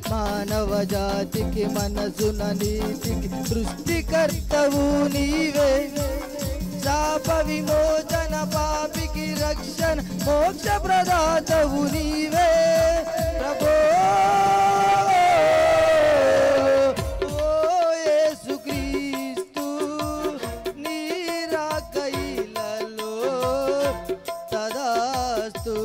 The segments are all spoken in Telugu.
మానవ జాతికి మనసున నీతికి సృష్టికర్తవు నీవే శాప విమోచన పాపికి రక్షణ మోక్ష ప్రదాతవు నీవే ప్రభో ఓ యేసుక్రీస్తు నీ రాకయిలలో తదాస్తు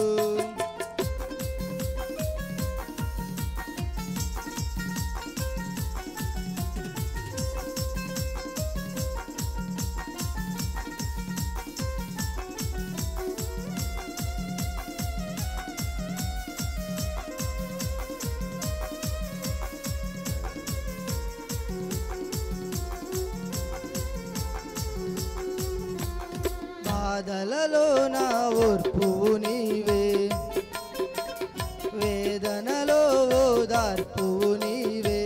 బాధలలో నా ఓర్పువు నీవే వేదనలో ఓదార్పువు నీవే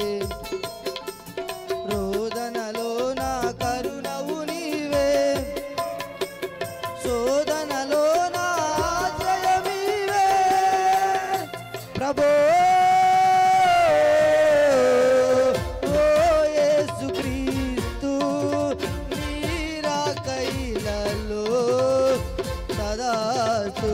రోదనలో నా కరుణవు నీవే శోధనలో నా ఆశ్రయమీవే ప్రభో ఓ యేసుక్రీస్తు నీ రాకయిలలో సదాస్తు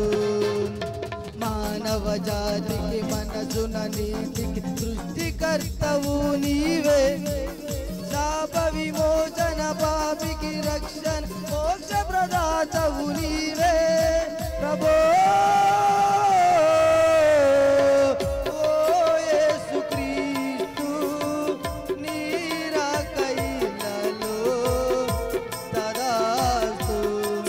మానవ జాతికి మనసున నీతికి సృష్టికర్తవు నీవే శాప విమోచన పాపికి రక్షణ మోక్ష ప్రదాతవు నీవే ప్రభో ఓ యేసుక్రీస్తు నీ రాకయిలలో తదాస్తు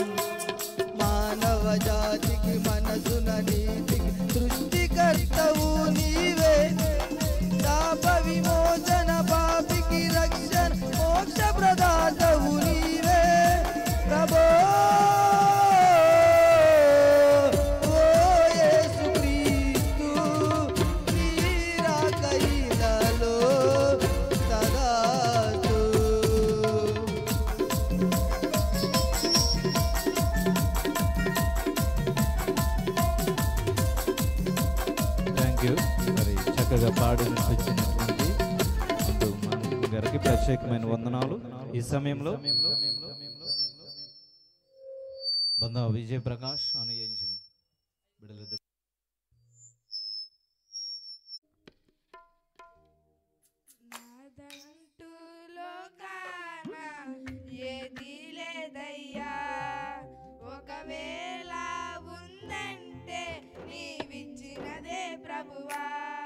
మానవ జాతికి మనసున నీతికి సృష్టికర్తవు నీవే శాప విమోచన పాపికి రక్షణ మోక్ష ప్రదాతవు నీవే ప్రభో ఓ యేసుక్రీస్తు నీ రాకయిలలో తదాస్తు థ్యాంక్ యూ మరి చక్కగా పాడి వినిపించినటువంటి ముందు మన గారికి ప్రత్యేకమైన వందనాలు ఈ సమయంలో బంధ విజయ్ ప్రకాష్ అనుయించు బిడలిద్దరు నాదంటూ లోకాన ఏదీ లేదయ్యా ఒకవేళ ఉందంటే నీవిచ్చినదే ప్రభువా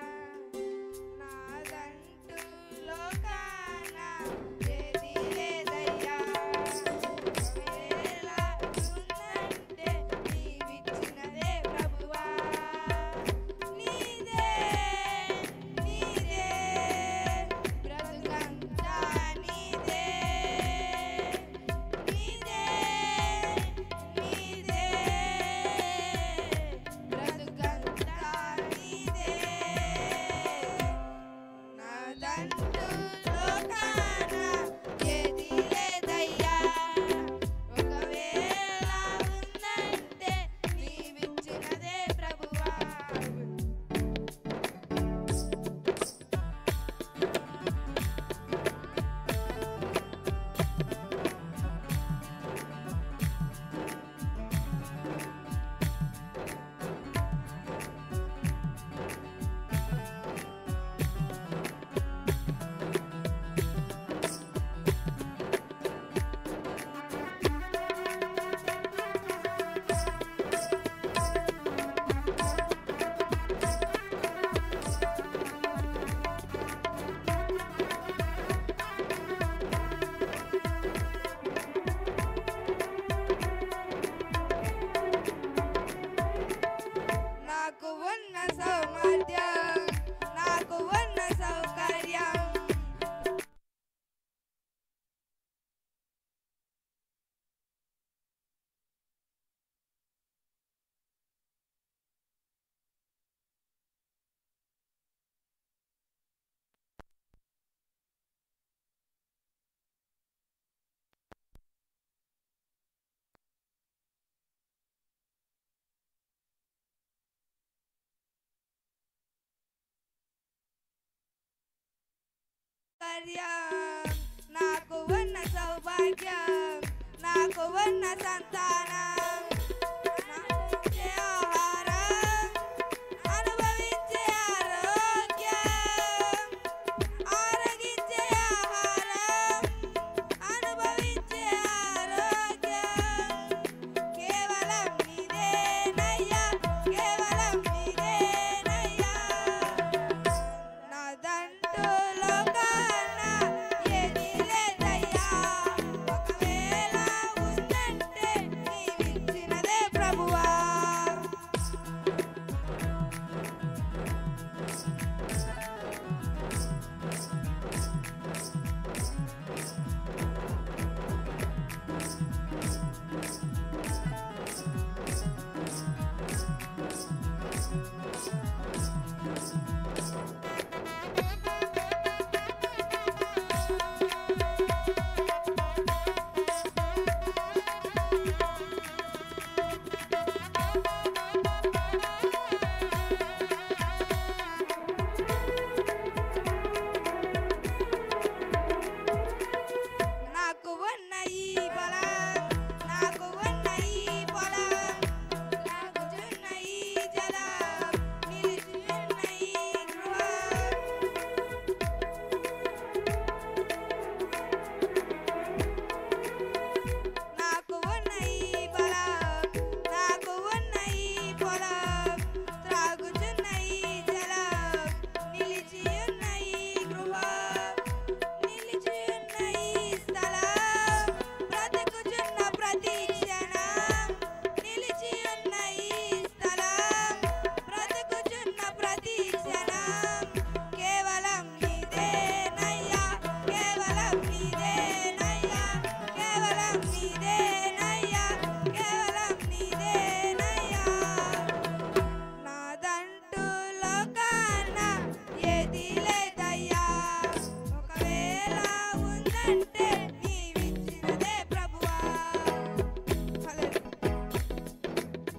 నాదంటూ లోకాన ఏదీ లేదయ్యా ఒకవేళ ఉందంటే నీవిచ్చినదే ప్రభువా ఐశ్వర్యం నాకు ఉన్న సౌభాగ్యం నాకు ఉన్న సంతానం నాకు ఇచ్చే ఆహారం అనుభవించే ఆరోగ్యం ఆరగించే ఆహారం అనుభవించే ఆరోగ్యం కేవలం నీదేనయ్యా కేవలం నీదేనయ్యా నాదంటూ లోకాన ఏదీ లేదయ్యా ఒకవేళ ఉందంటే నీవిచ్చినదే ప్రభువా నాకు ఉన్న ఈ బలం నాకు ఉన్న ఈ పొలం త్రాగుచున్న ఈ జలం నిలిచియున్న ఈ గృహం నాకు ఉన్న ఈ బలం నాకు ఉన్న ఈ పొలం త్రాగుచున్న ఈ జలం నిలిచియున్న ఈ గృహం నిలిచియున్న ఈ స్థలం బ్రతుకుచున్న ప్రతి క్షణం నిలిచియున్న ఈ స్థలం బ్రతుకుచున్న ప్రతి క్షణం కేవలం నీదేనయ్యా కేవలం నీదేనయ్యా కేవలం నీదేనయ్యా కేవలం నీదేనయ్యా నాదంటూ లోకాన ఏదీ లేదయ్యా ఒకవేళ ఉందంటే నీవిచ్చినదే ప్రభువా హల్లెలూయా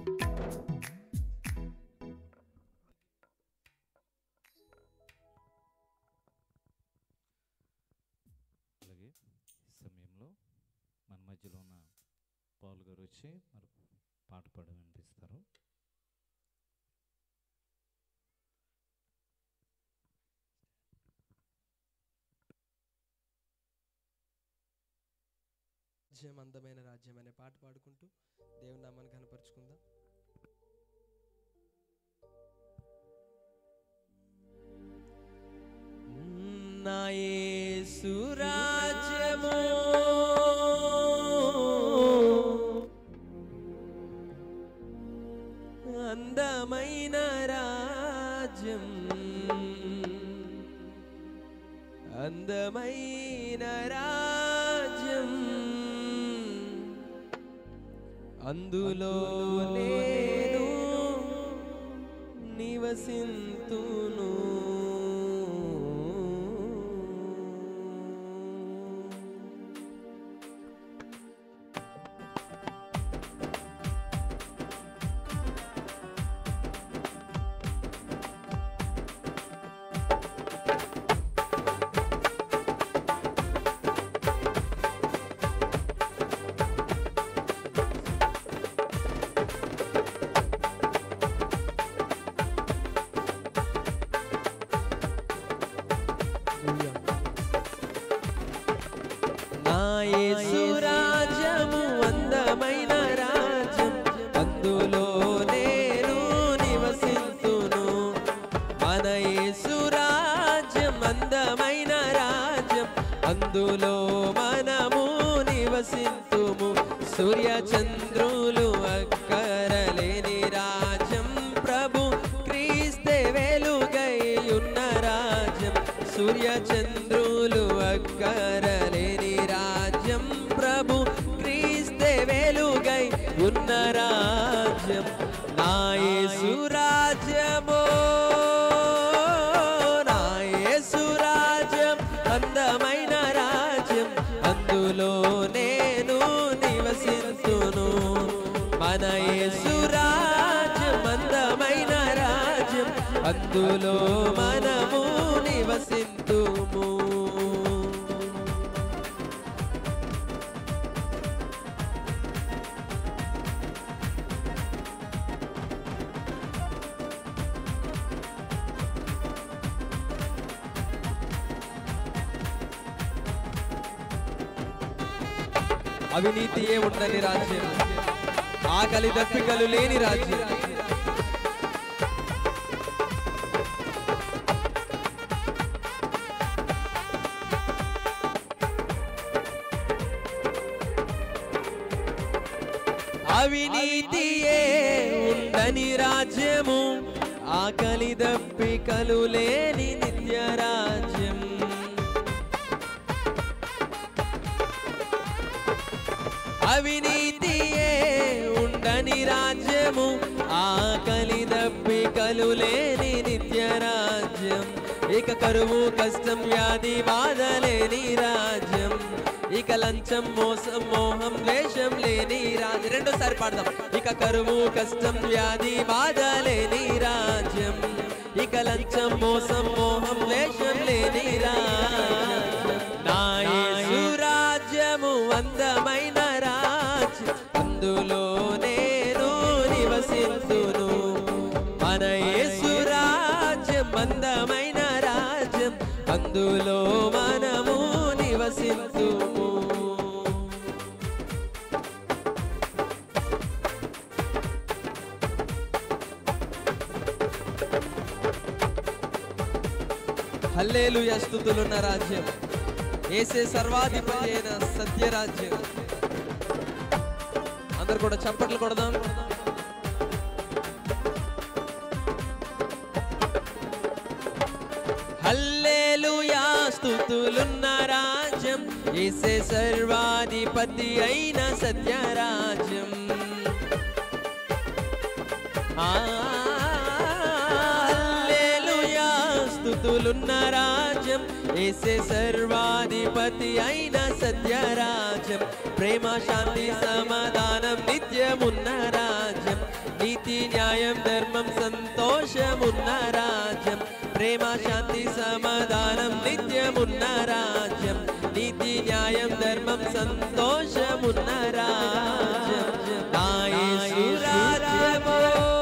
అలాగే ఈ సమయంలో మన మధ్యలో ఉన్న పాల్ గారు వచ్చి మరి పాట పాడి వినిపిస్తారు రాజ్యం అందమైన రాజ్యం అనే పాట పాడుకుంటూ దేవుని నామాన్ని కనపరుచుకుందాం నా యేసు రాజ్యము అందమైన రాజ్యం అందమైన రాజ్యం అందులో నేను నివసింతును నా యేసు రాజ్యము అందమైన రాజ్యం అందులో నేను నివసింతును మన యేసు రాజ్యం అందమైన రాజ్యం అందులో మనము నివసింతుము సూర్య చంద్రులు అక్కరలేని రాజ్యం ప్రభు క్రీస్తే వెలుగై ఉన్న రాజ్యం సూర్య చంద్రులు అక్కరలేని రాజ్యం ప్రభు క్రీస్తే వెలుగై ఉన్న రాజ్యం నా యేసు రాజ్యమో నా యేసు రాజ్యం అందమైన రాజ్యం అందులో నేను నివసింతును మన యేసు రాజ్యం అందమైన రాజ్యం అందులో మనము నివసింతుము అవినీతియే ఉండని రాజ్యం ఆకలి దప్పికలు లేని రాజ్యం అవినీతియే ఉండని రాజ్యము ఆకలి దప్పికలు లేని నిత్య రాజ్యం అవినీతియే ఉండని రాజ్యము ఆకలి దప్పికలు లేని నిత్య రాజ్యం ఇక కరువు కష్టం వ్యాధి బాధ లేని రాజ్యం ఇక లంచం మోసం మోహం ద్వేషం లేని రాజ్యం రెండోసారి పాడదాం ఇక కరువు కష్టం వ్యాధి బాధ లేని రాజ్యం ఇక లంచం మోసం మోహం ద్వేషం లేని రాజ్యం నా యేసు రాజ్యము అందమైన రాజ్యం అందులో నేను నివసించును మన యేసు రాజ్యం అందమైన రాజ్యం అందులో మనము నివసించుము హల్లేలుయ స్థుతులున్న రాజ్యం ఏసే సర్వాధిపతి అయిన సత్య రాజ్యం అందరు కూడా చప్పట్లు కొడదాం హల్లేలుయా స్థుతులున్న రాజ్యం ఏసే సర్వాధిపతి అయిన సత్య రాజ్యం హల్లెలూయా స్తుతులున్న రాజ్యం ఏసే సర్వాధిపతి అయిన సత్య రాజ్యం ప్రేమ శాంతి సమాధానం నిత్యమున్న రాజ్యం నీతి న్యాయం ధర్మం సంతోషమున్న రాజ్యం ప్రేమ శాంతి సమాధానం నిత్యమున్న రాజ్యం నీతి న్యాయం ధర్మం సంతోషమున్న రాజ్యం నా యేసు రాజ్యము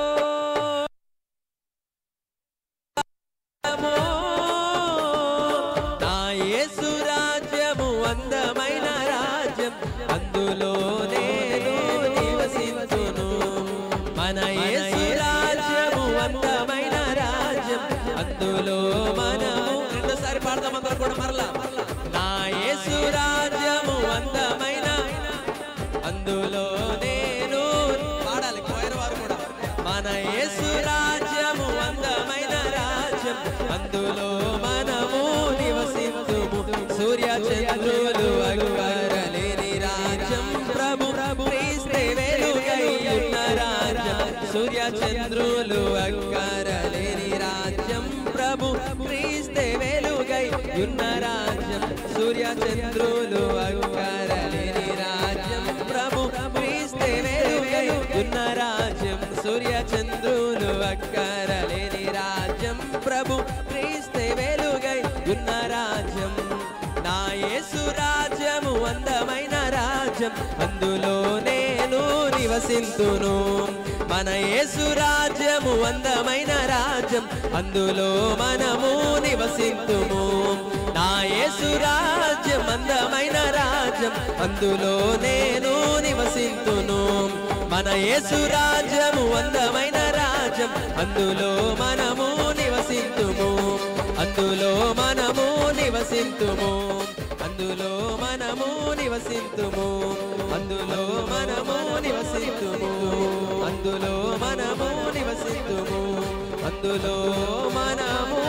నా యేసు రాజ్యము అందమైన రాజ్యం అందులో నేను నివసించును మన యేసు రాజ్యము అందమైన రాజ్యం అందులో మనము రెండోసారి పాడదాం అందరూ కూడా మరలా నా యేసు రాజ్యము అందమైన అందులో నేను పాడాలి కోయర్ వారు కూడా మన యేసు రాజ్యము అందమైన రాజ్యం అందులో మనము నివసించుము సూర్య చంద్రులు అక్కరలేని రాజ్యం ప్రభు ప్రభు క్రీస్తే వెలుగై ఉన్న రాజ్యం సూర్య చంద్రులు అక్కరలేని రాజ్యం ప్రభు క్రీస్తే వెలుగై ఉన్న రాజ్యం సూర్య చంద్రులు అక్కరలేని రాజ్యం ప్రభు క్రీస్తే వెలుగై ఉన్న రాజ్యం సూర్య చంద్రులు అక్కరలేని రాజ్యం ప్రభు క్రీస్తే వెలుగై ఉన్న రాజ్యం నా యేసు రాజ్యము అందమైన రాజ్యం అందులో నేను నివసింతును మన యేసు రాజ్యము అందమైన రాజ్యం అందులో మనము నివసింతుము నా యేసు రాజ్యం అందమైన రాజ్యం అందులో నేను నివసింతును మన యేసు రాజ్యము అందమైన రాజ్యం అందులో మనము నివసింతుము అందులో మనము నివసింతుము అందులో మనము నివసింతుము అందులో మనము నివసింతుము అందులో మనము నివసింతుము అందులో మనము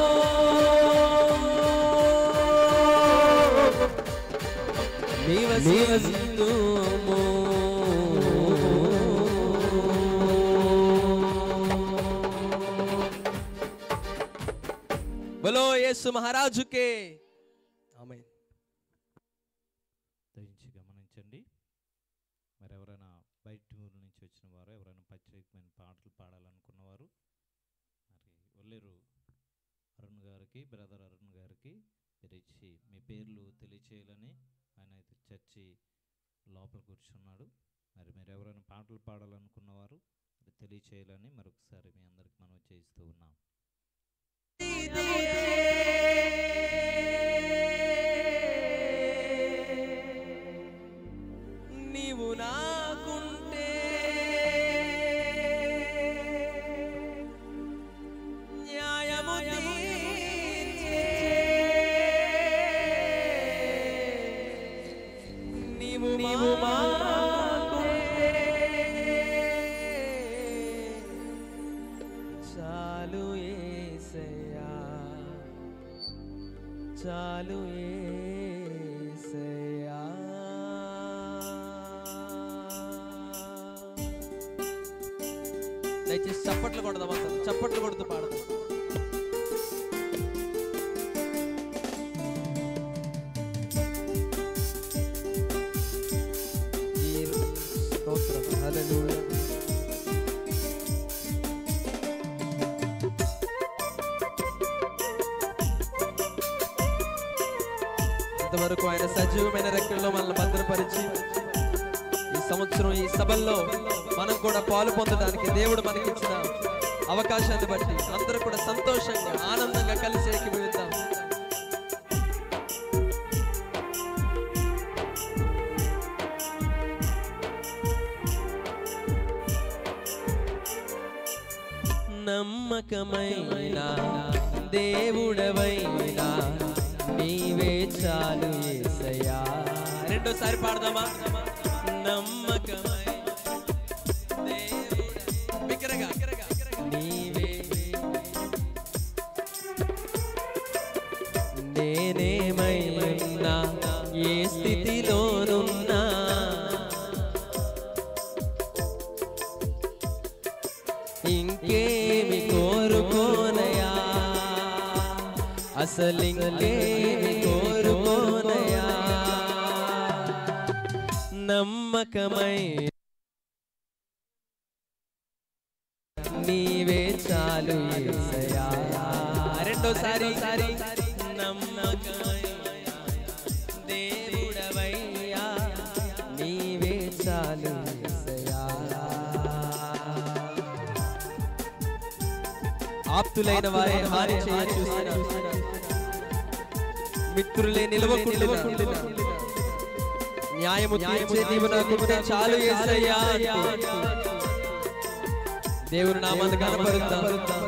నివసింతుము బలో యేసు మహారాజుకే ఆమె దయించి గమనించండి మరి ఎవరైనా బయట ఊరు నుంచి వచ్చిన వారు ఎవరైనా ప్రత్యేకమైన పాటలు పాడాలనుకున్నవారు మరి ఒల్లేరు అరుణ్ గారికి బ్రదర్ అరుణ్ గారికి మీరు ఇచ్చి మీ పేర్లు తెలియచేయాలని ఆయన అయితే చర్చి లోపల కూర్చున్నాడు మరి మీరు ఎవరైనా పాటలు పాడాలనుకున్నవారు మరి తెలియచేయాలని మరొకసారి మీ అందరికి మనం చేయిస్తూ ఉన్నాం చాలు యేసయ్యా దయచేసి చప్పట్లు కొడదాం అసలు చప్పట్లు కొడుతూ పాడదాం ఈ స్తోత్రం హల్లెలూయా ఇంతవరకు ఆయన సజీవమైన రెక్కల్లో మనల్ని భద్రపరిచి ఈ సంవత్సరం ఈ సభల్లో మనం కూడా పాలు పొందడానికి దేవుడు మనకి ఇచ్చిన అవకాశాన్ని బట్టి అందరూ కూడా సంతోషంగా ఆనందంగా కలిసి ఏకీభవిద్దాం నమ్మకమైన దేవుడవైనా నీవే చాలు యేసయ్యా రెండోసారి పాడదామా నమ్మకమైన దేవుడ- బిగ్గరగా నీవే నేనేమైనా ఏ స్థితిలోనున్నా ఇంకేమి కోరుకోనయా అసలు ఇంకేమి కోరుకోనయా నమ్మకమై నీవే చాలు యేసయ్యా రెండోసారి నమ్మకమై దేవుడవయ్యా నీవే చాలు యేసయ్యా ఆప్తులైన వారే హాని చేయ చూసిన మిత్రులే నిలవకుండిన న్యాయము తీర్చే నీవు నాకుంటే చాలు యేసయ్యా దేవుని నామాన్ని కనపరుద్దాం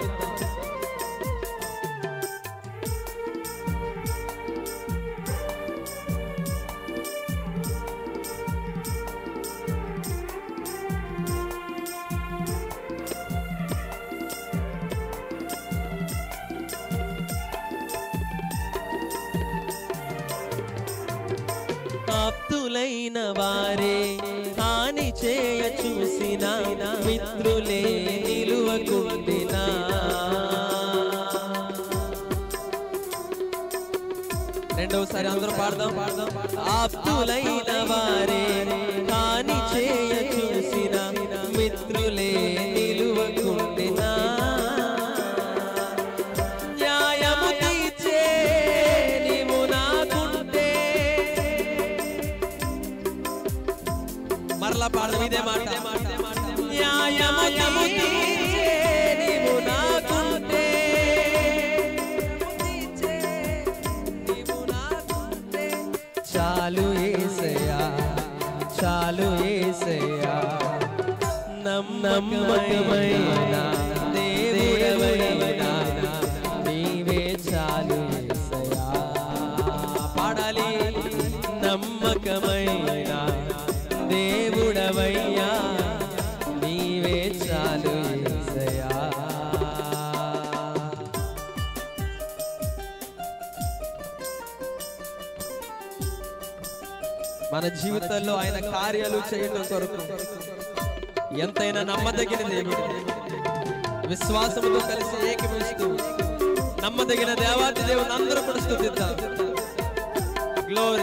ఆప్తులైన వారే హాని చేయ చూసిన మిత్రులే నిలువకుండినా రెండవసారి అందరూ పాడదాం పాడదాం ఆప్తులైన వారే హాని చేయ చూసిన మిత్రులే నిలువకుండినా న్యాయము తీర్చే నీవు నాకుంటే మరలా పాడదాం ఇదే మాట న్యాయము తీర్చే నీవు నాకుంటే నీవు నాకుంటే చాలు ఏసయ్యా చాలు ఏసయ్యా నమ్మకమైన దేవుడవైనా నీవే చాలు యేసయ్యా పాడాలి నమ్మకమైన దేవుడవయ్యా నీవే చాలు యేసయ్యా మన జీవితంలో ఆయన కార్యాలు చేయడం కొరకు ఎంతైనా నమ్మదగిన దేవుడు విశ్వాసముతో కలిసి ఏకమిస్తూ నమ్మదగిన దేవాది దేవుని అందరూ కూడా స్థుతిద్దాం గ్లోరీ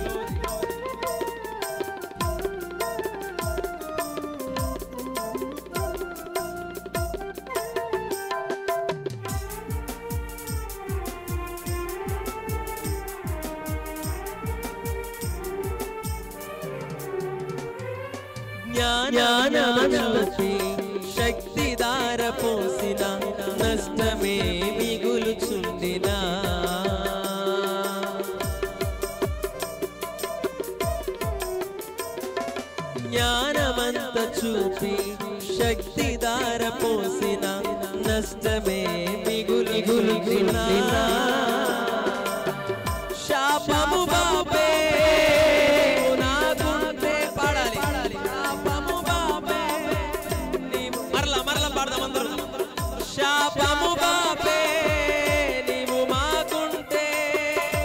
జ్ఞానము చూపి శక్తి దార పోసిన నష్టమే మిగులుచుండినా జ్ఞానమంత చూపి శక్తి దార పోసిన నష్టమే మిగులుచుండినా శాపము బాబే నాకుంటే పాడాలి శాపము బాబే నీవు మరలా మరలా పాడదాం అందరూ శాపము బాబే నీవు మాకుంటే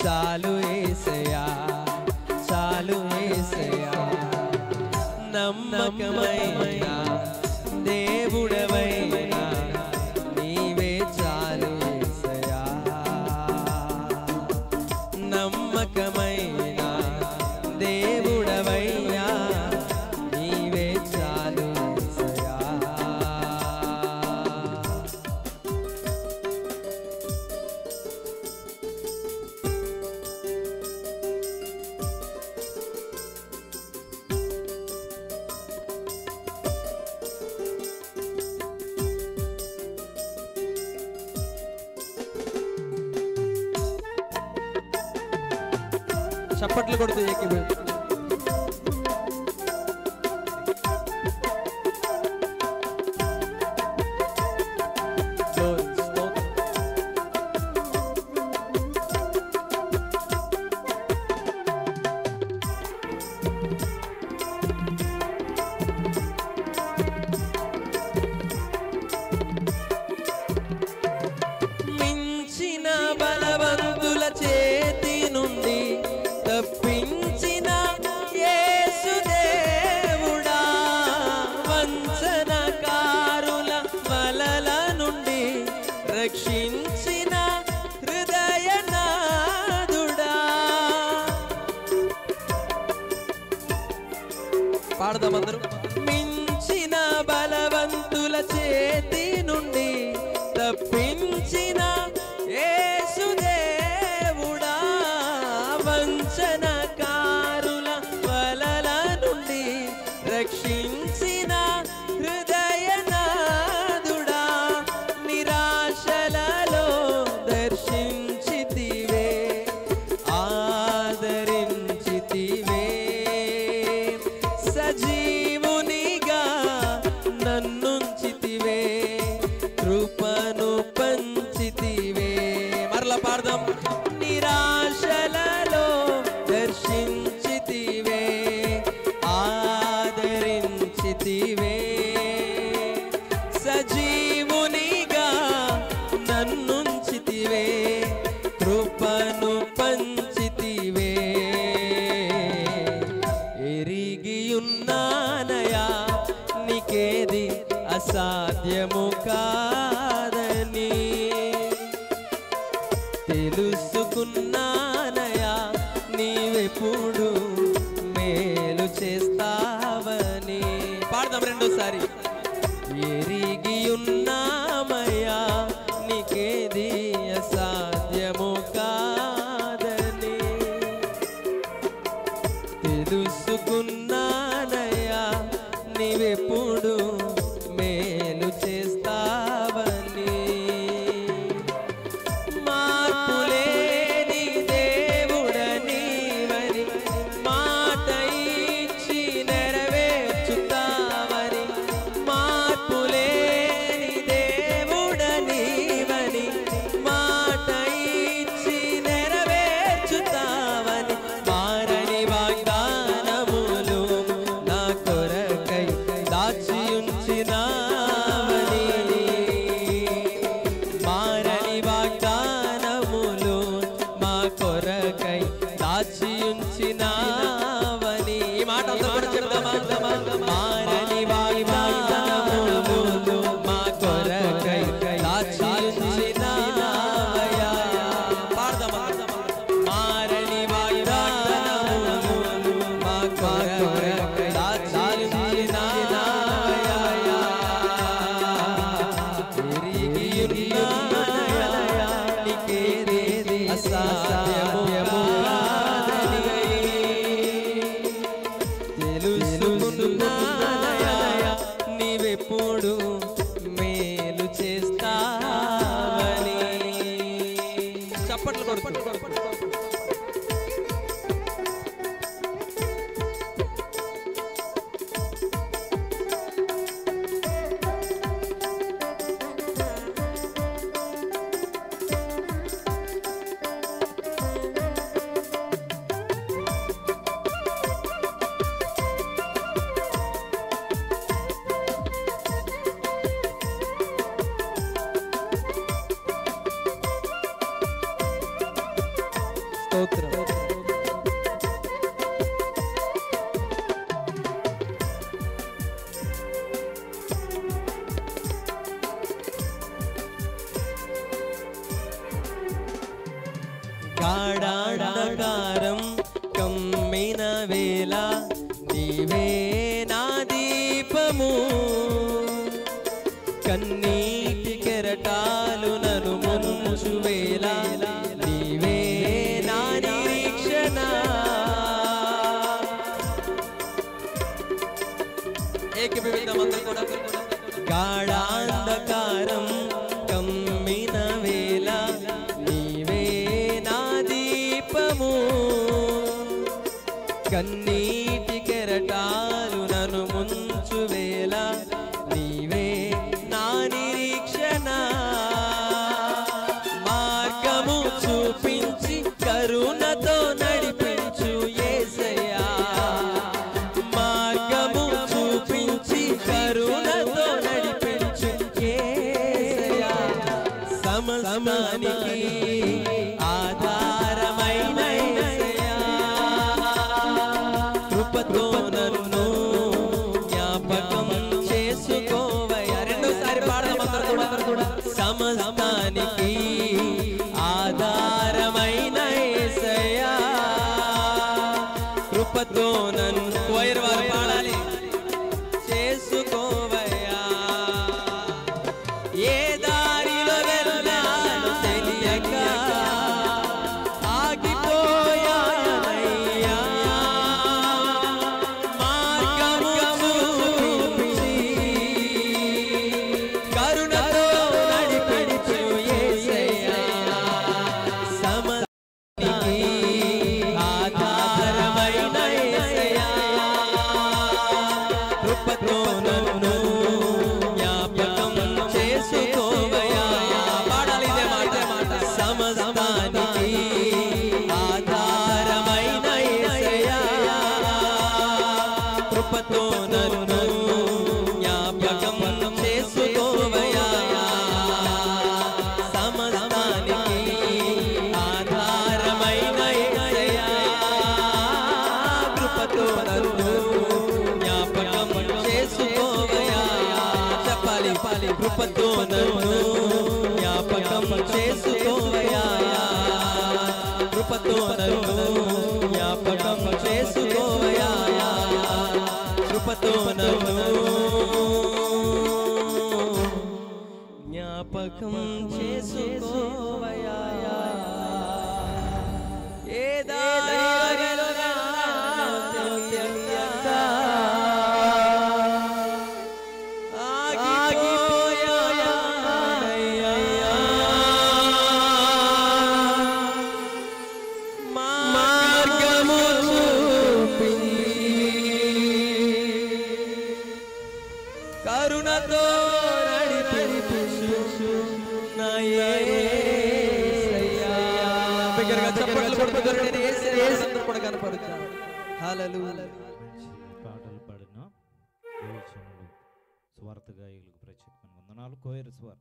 చాలు ఏసయా చాలు ఏసయా నమ్మకమైన దేవుడవైనా నీవే చాలు ఏసయా నమ్మకమైన దేవుడవయ్యా నీవే చాలు ఏసయా చప్పట్లు కొడుతూ ఏకీభవి Glory, స్తోత్రం. మించిన బలవంతుల చేతి నుండి తప్పించిన యేసుదేవుడా వంచనకారుల వలల నుండి రక్షించిన హృదయనాదుడా పాడదామందరూ మించిన బలవంతుల చేతి నుండి తప్పించిన యేసుదేవుడా వంచనకారుల వలల నుండి రక్షించిన హృదయనాదుడా నిరాశలలో దర్శించితివే ఆదరించితివే సజీవునిగా నన్నుంచితివే కృపను పంచితివే మరల పాడదాం నిరాశలలో దర్శించితివే ఆదరించితివే సజీవునిగా నన్నుంచితివే కృపను పంచితివే ఎరిగియున్నానయా నీకేది అసాధ్యము కాదని తెలుసుకున్నానయా నీవెప్పుడు మేలు చేస్తావని పాడదాం రెండోసారి ఎరిగియున్నామయ్యా నీకేది అసాధ్యము కాదని తెలుసుకున్నానయ్యా నీవెప్పుడు మేలు చేస్తావని మార్పులేని దేవుడనీవని మాట ఇచ్చి నెరవేర్చుతావని మార్పులేని దేవుడనీవని మాట ఇచ్చి నెరవేర్చుతావని మారని వాగ్దానములు నా కొరకై దాచి ఉంచినావని మారని వాగ్దానములు మా కొరకై దాచి ఉంచినావని ఈ మాట అందరూ కూడా చెప్దామా మారని వాగ్దానములు మా కొరకై దాచి ఉంచినావయ్యా పాడదామా మారని వాగ్దానములు మా కొరకై దాచి ఉంచినావయ్యా తిరిగియున్నానయా, నీకేది అసాధ్యము కాదని. తెలుసుకున్నానయా, నీవెప్పుడు మేలు చేస్తావని చప్పట్లు కొడుతూ స్తోత్రం గాఢాంధకారం కమ్మిన వేళ నీవే నా దీపము కన్నీటి కెరటాలు నను ముంచు వేళ నీవే నా నిరీక్షణ ఏకీభవిద్దామందరూ కూడా గాఢాంధకారం కమ్మిన వేళ నీవే నా దీపము కన్నీటి కెరటాలు నన్ను ముంచు వేళ నీవే నా నిరీక్షణ మార్గము చూపించి కరుణతో నడిపించు యేసయ్యా మార్గము చూపించి కరుణతో నడిపించు యేసయ్యా సమస్తానికి ఆధారమైన యేసయ్యా కృపతో నన్ను జ్ఞాపకం చేసుకోవయ్యా రెండోసారి పాడదాం అందరూ కూడా అందరూ కూడా సమస్తానికి ఆధారమైన యేసయ్యా కృపతో నన్ను కోయర్ వారు పాడాలి చేసుకోవయ్యా ఏ దారిలో వెళ్ళాలో తెలియక ఆగిపోయానయ్యా మార్గము చూపించి కరుణతో నడిపించు యేసయ్యా సమస్తానికి ఆధారమైన యేసయ్యా కృపతో నన్ను జ్ఞాపకం చేసుకోవయ్యా పాడాలి ఇదే మాట మాట సమస్తానికి ఆధారమైన యేసయ్యా కృపతో నన్ను జ్ఞాపకం చేసుకోవయ్యా సమస్తానికి ఆధారమైన యేసయ్యా కృపతో నన్ను జ్ఞాపకం చేసుకోవయ్యా చెప్పాలి పాలి కృపతో నన్ను జ్ఞాపకం చేసుకోవయ్యా కృపతో నన్ను జ్ఞాపకం చేసుకోవయ్యా కృపతో నన్ను జ్ఞాపకం చేసుకోవయ్యా ఏ దారిలో వెళ్ళాలో తెలియక ఆగిపోయానయ్యా. మార్గము చూపించి కరుణతో నడిపించు నా యేసయ్యా. బిగ్గరగా చప్పట్లు కొట్టుకొని నేను యేసయ్య అందరూ కూడా కనపడుతా హల్లెలూయా మంచి పాటలు పాడిన దేవచనులు స్వార్థ గాయకులకు ప్రత్యేకమైన వందనాలు కోయరు స్వార్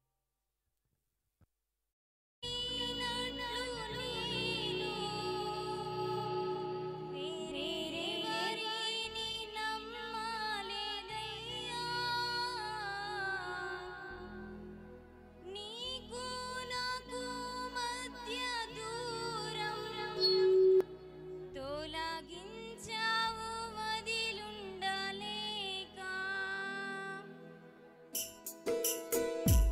నీకు నాకు మధ్య దూరం తోలగించావు వదిలుండలేక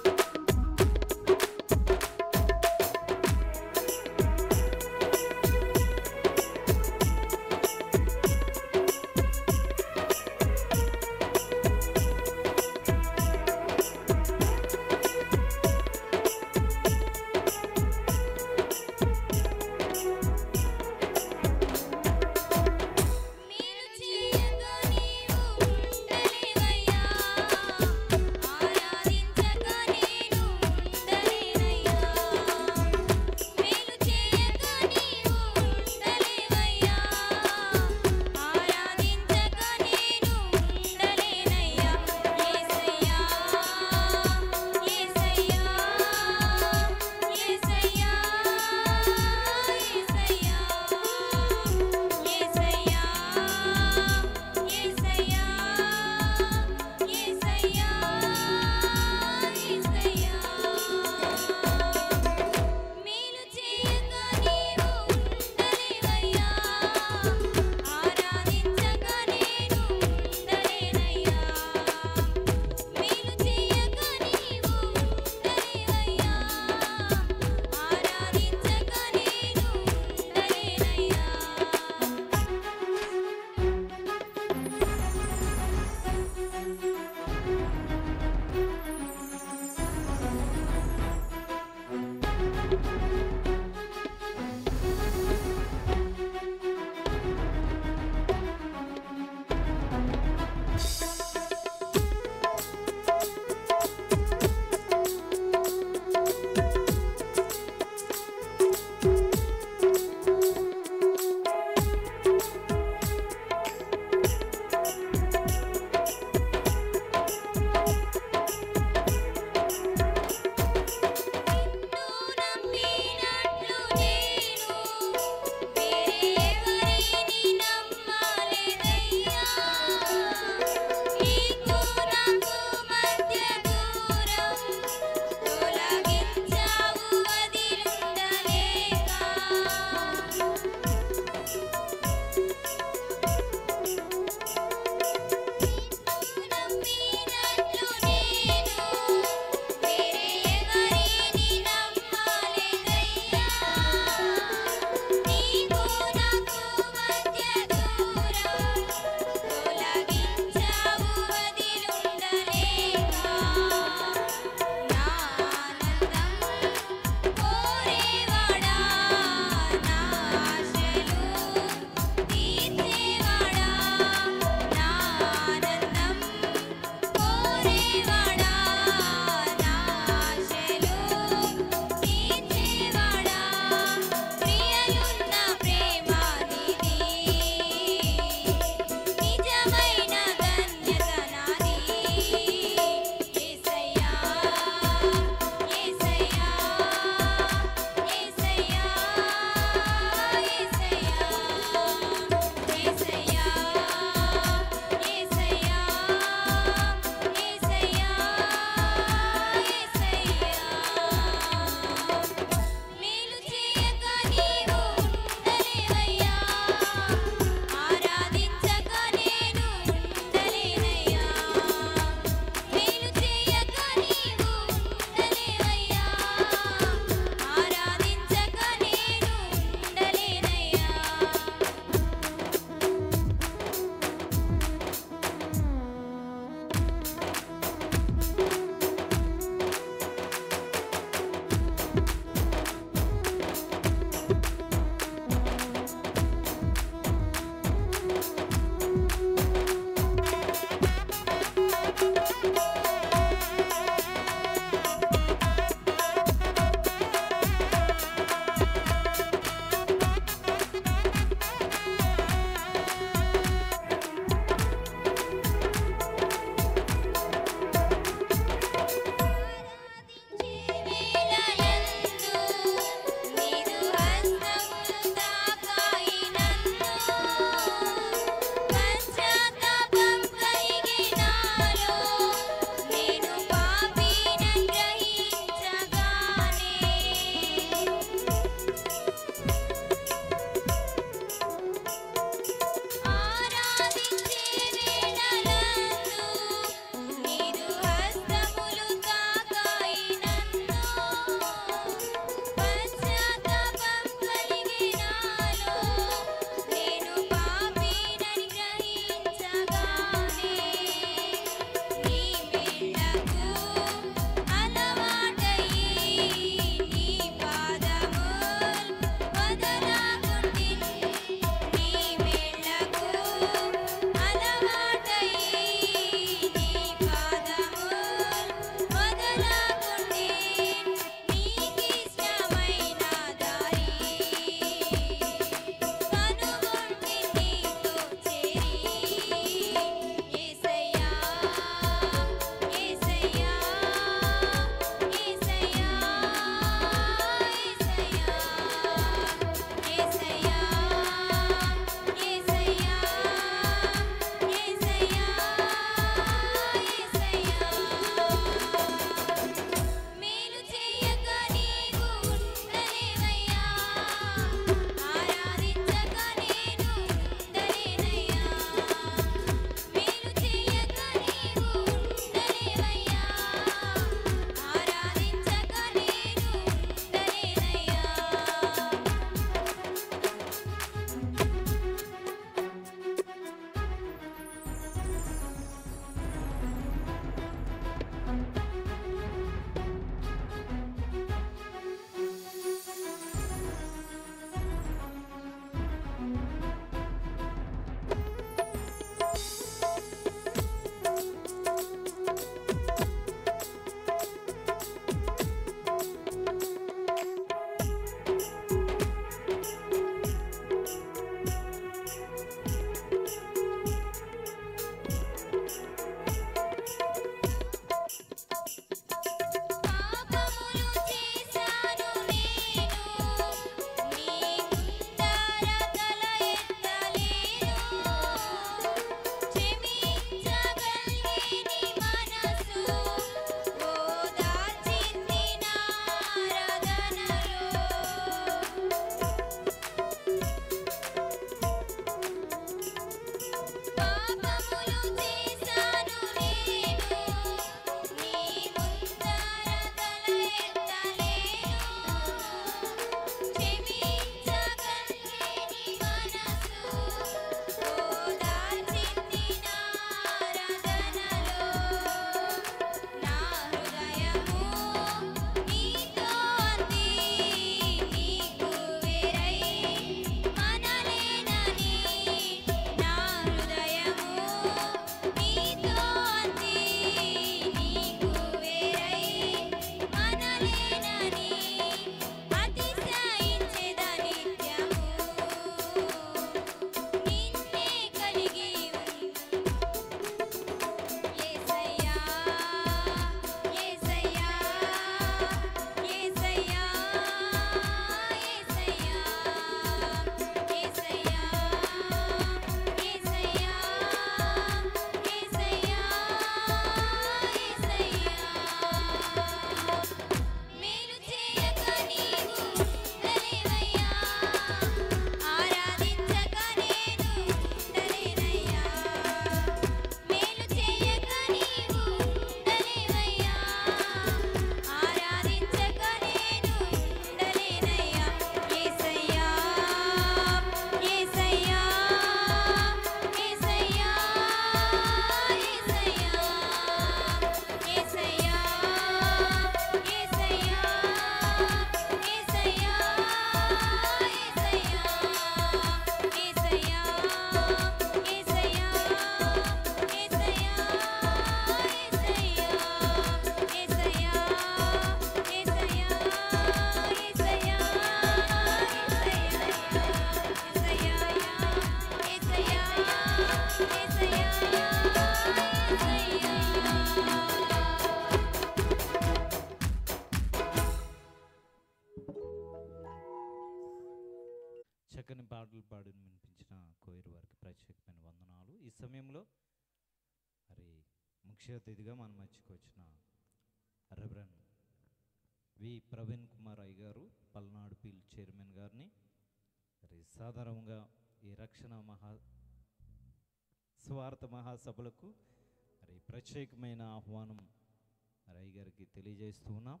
చక్కని పాటలు పాడి వినిపించిన కోయిరు వారికి ప్రత్యేకమైన వందనాలు ఈ సమయంలో మరి ముఖ్య అతిథిగా మన మధ్యకు వచ్చిన రెవరెన్ వి ప్రవీణ్ కుమార్ అయ్య గారు పల్నాడు పీల్ చైర్మన్ గారిని మరి సాధారణంగా ఈ రక్షణ మహా స్వార్థ మహాసభలకు మరి ప్రత్యేకమైన ఆహ్వానం మరి అయ్య గారికి తెలియజేస్తూ ఉన్నాం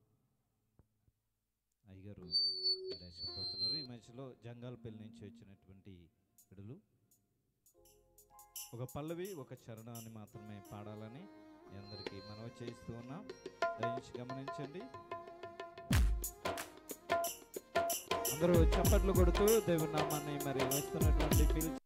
అయ్యగారు పోతున్నారు ఈ మధ్యలో జంగాలపల్లి నుంచి వచ్చినటువంటి విడులు ఒక పల్లవి ఒక చరణాన్ని మాత్రమే పాడాలని మీ అందరికీ మనవి చేస్తూ ఉన్నాం దయచేసి గమనించండి అందరూ చప్పట్లు కొడుతూ దేవుని నామాన్ని మరి వస్తున్నటువంటి పిలిచి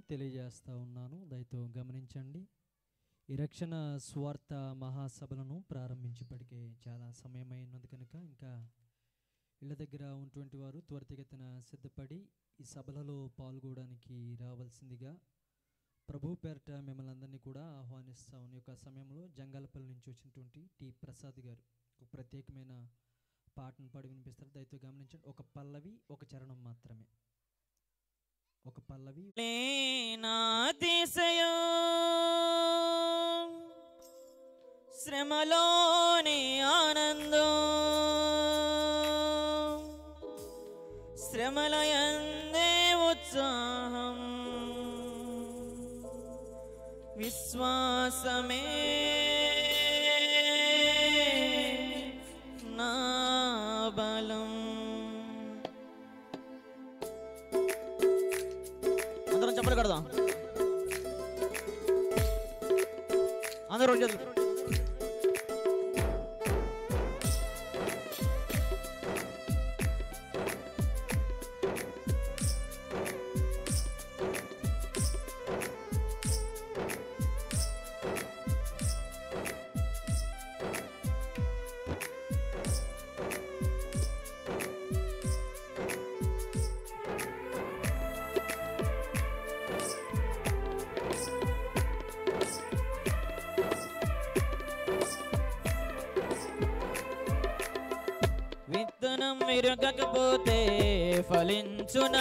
తెలియజేస్తా ఉన్నాను దయతో గమనించండి ఈ రక్షణ స్వార్థ మహాసభలను ప్రారంభించేప్పటికే చాలా సమయం అయినది కనుక ఇంకా ఇళ్ళ దగ్గర ఉన్నటువంటి వారు త్వరితగతిన సిద్ధపడి ఈ సభలలో పాల్గొనడానికి రావాల్సిందిగా ప్రభు పేరట మిమ్మల్ని అందరినీ కూడా ఆహ్వానిస్తా ఉన్న ఈ యొక్క సమయంలో జంగాలపల్లి నుంచి వచ్చినటువంటి టి ప్రసాద్ గారు ఒక ప్రత్యేకమైన పాటను పాడి వినిపిస్తారు దయతో గమనించండి ఒక పల్లవి ఒక చరణం మాత్రమే ఒక పల్లవి లేనాతిశయం శ్రమలోని ఆనందం శ్రమలయందే ఉత్సాహం విశ్వాసమే నా బలం అందరం చెప్పలు కడదాం అందరూ రెండు చేతులు. విత్తనం విరగకపోతే ఫలించునా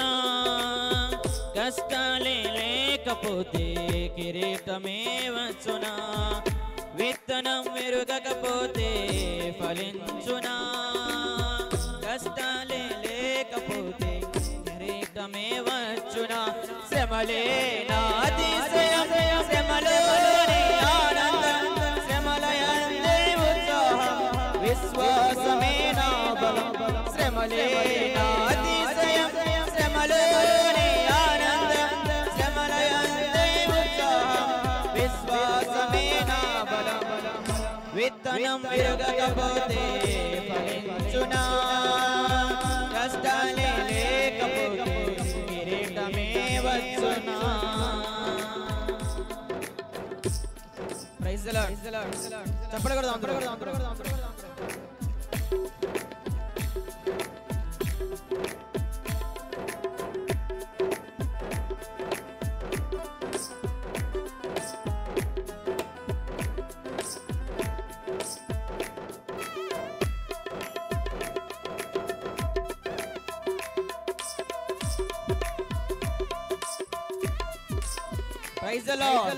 కష్టాలే లేకపోతే కిరీటమే వచ్చునా విత్తనం విరగకపోతే ఫలించునా కష్టాలే లేకపోతే కిరీటమే వచ్చునా శ్రమలే నా అతిశయం శ్రమలోనే ఆనందం శ్రమలయందే ఉత్సాహం విశ్వాసమే నా బలం శ్రమలే నా అతిశయం శ్రమలోనే ఆనందం శ్రమలయందే ఉత్సాహం విశ్వాసమే నా బలం విత్తనం విరగకపోతే ఫలించునా కష్టాలే లేకపోతే కిరీటమే వచ్చునా ప్రైజ్ చెప్పలు కూడా ప్రైజ్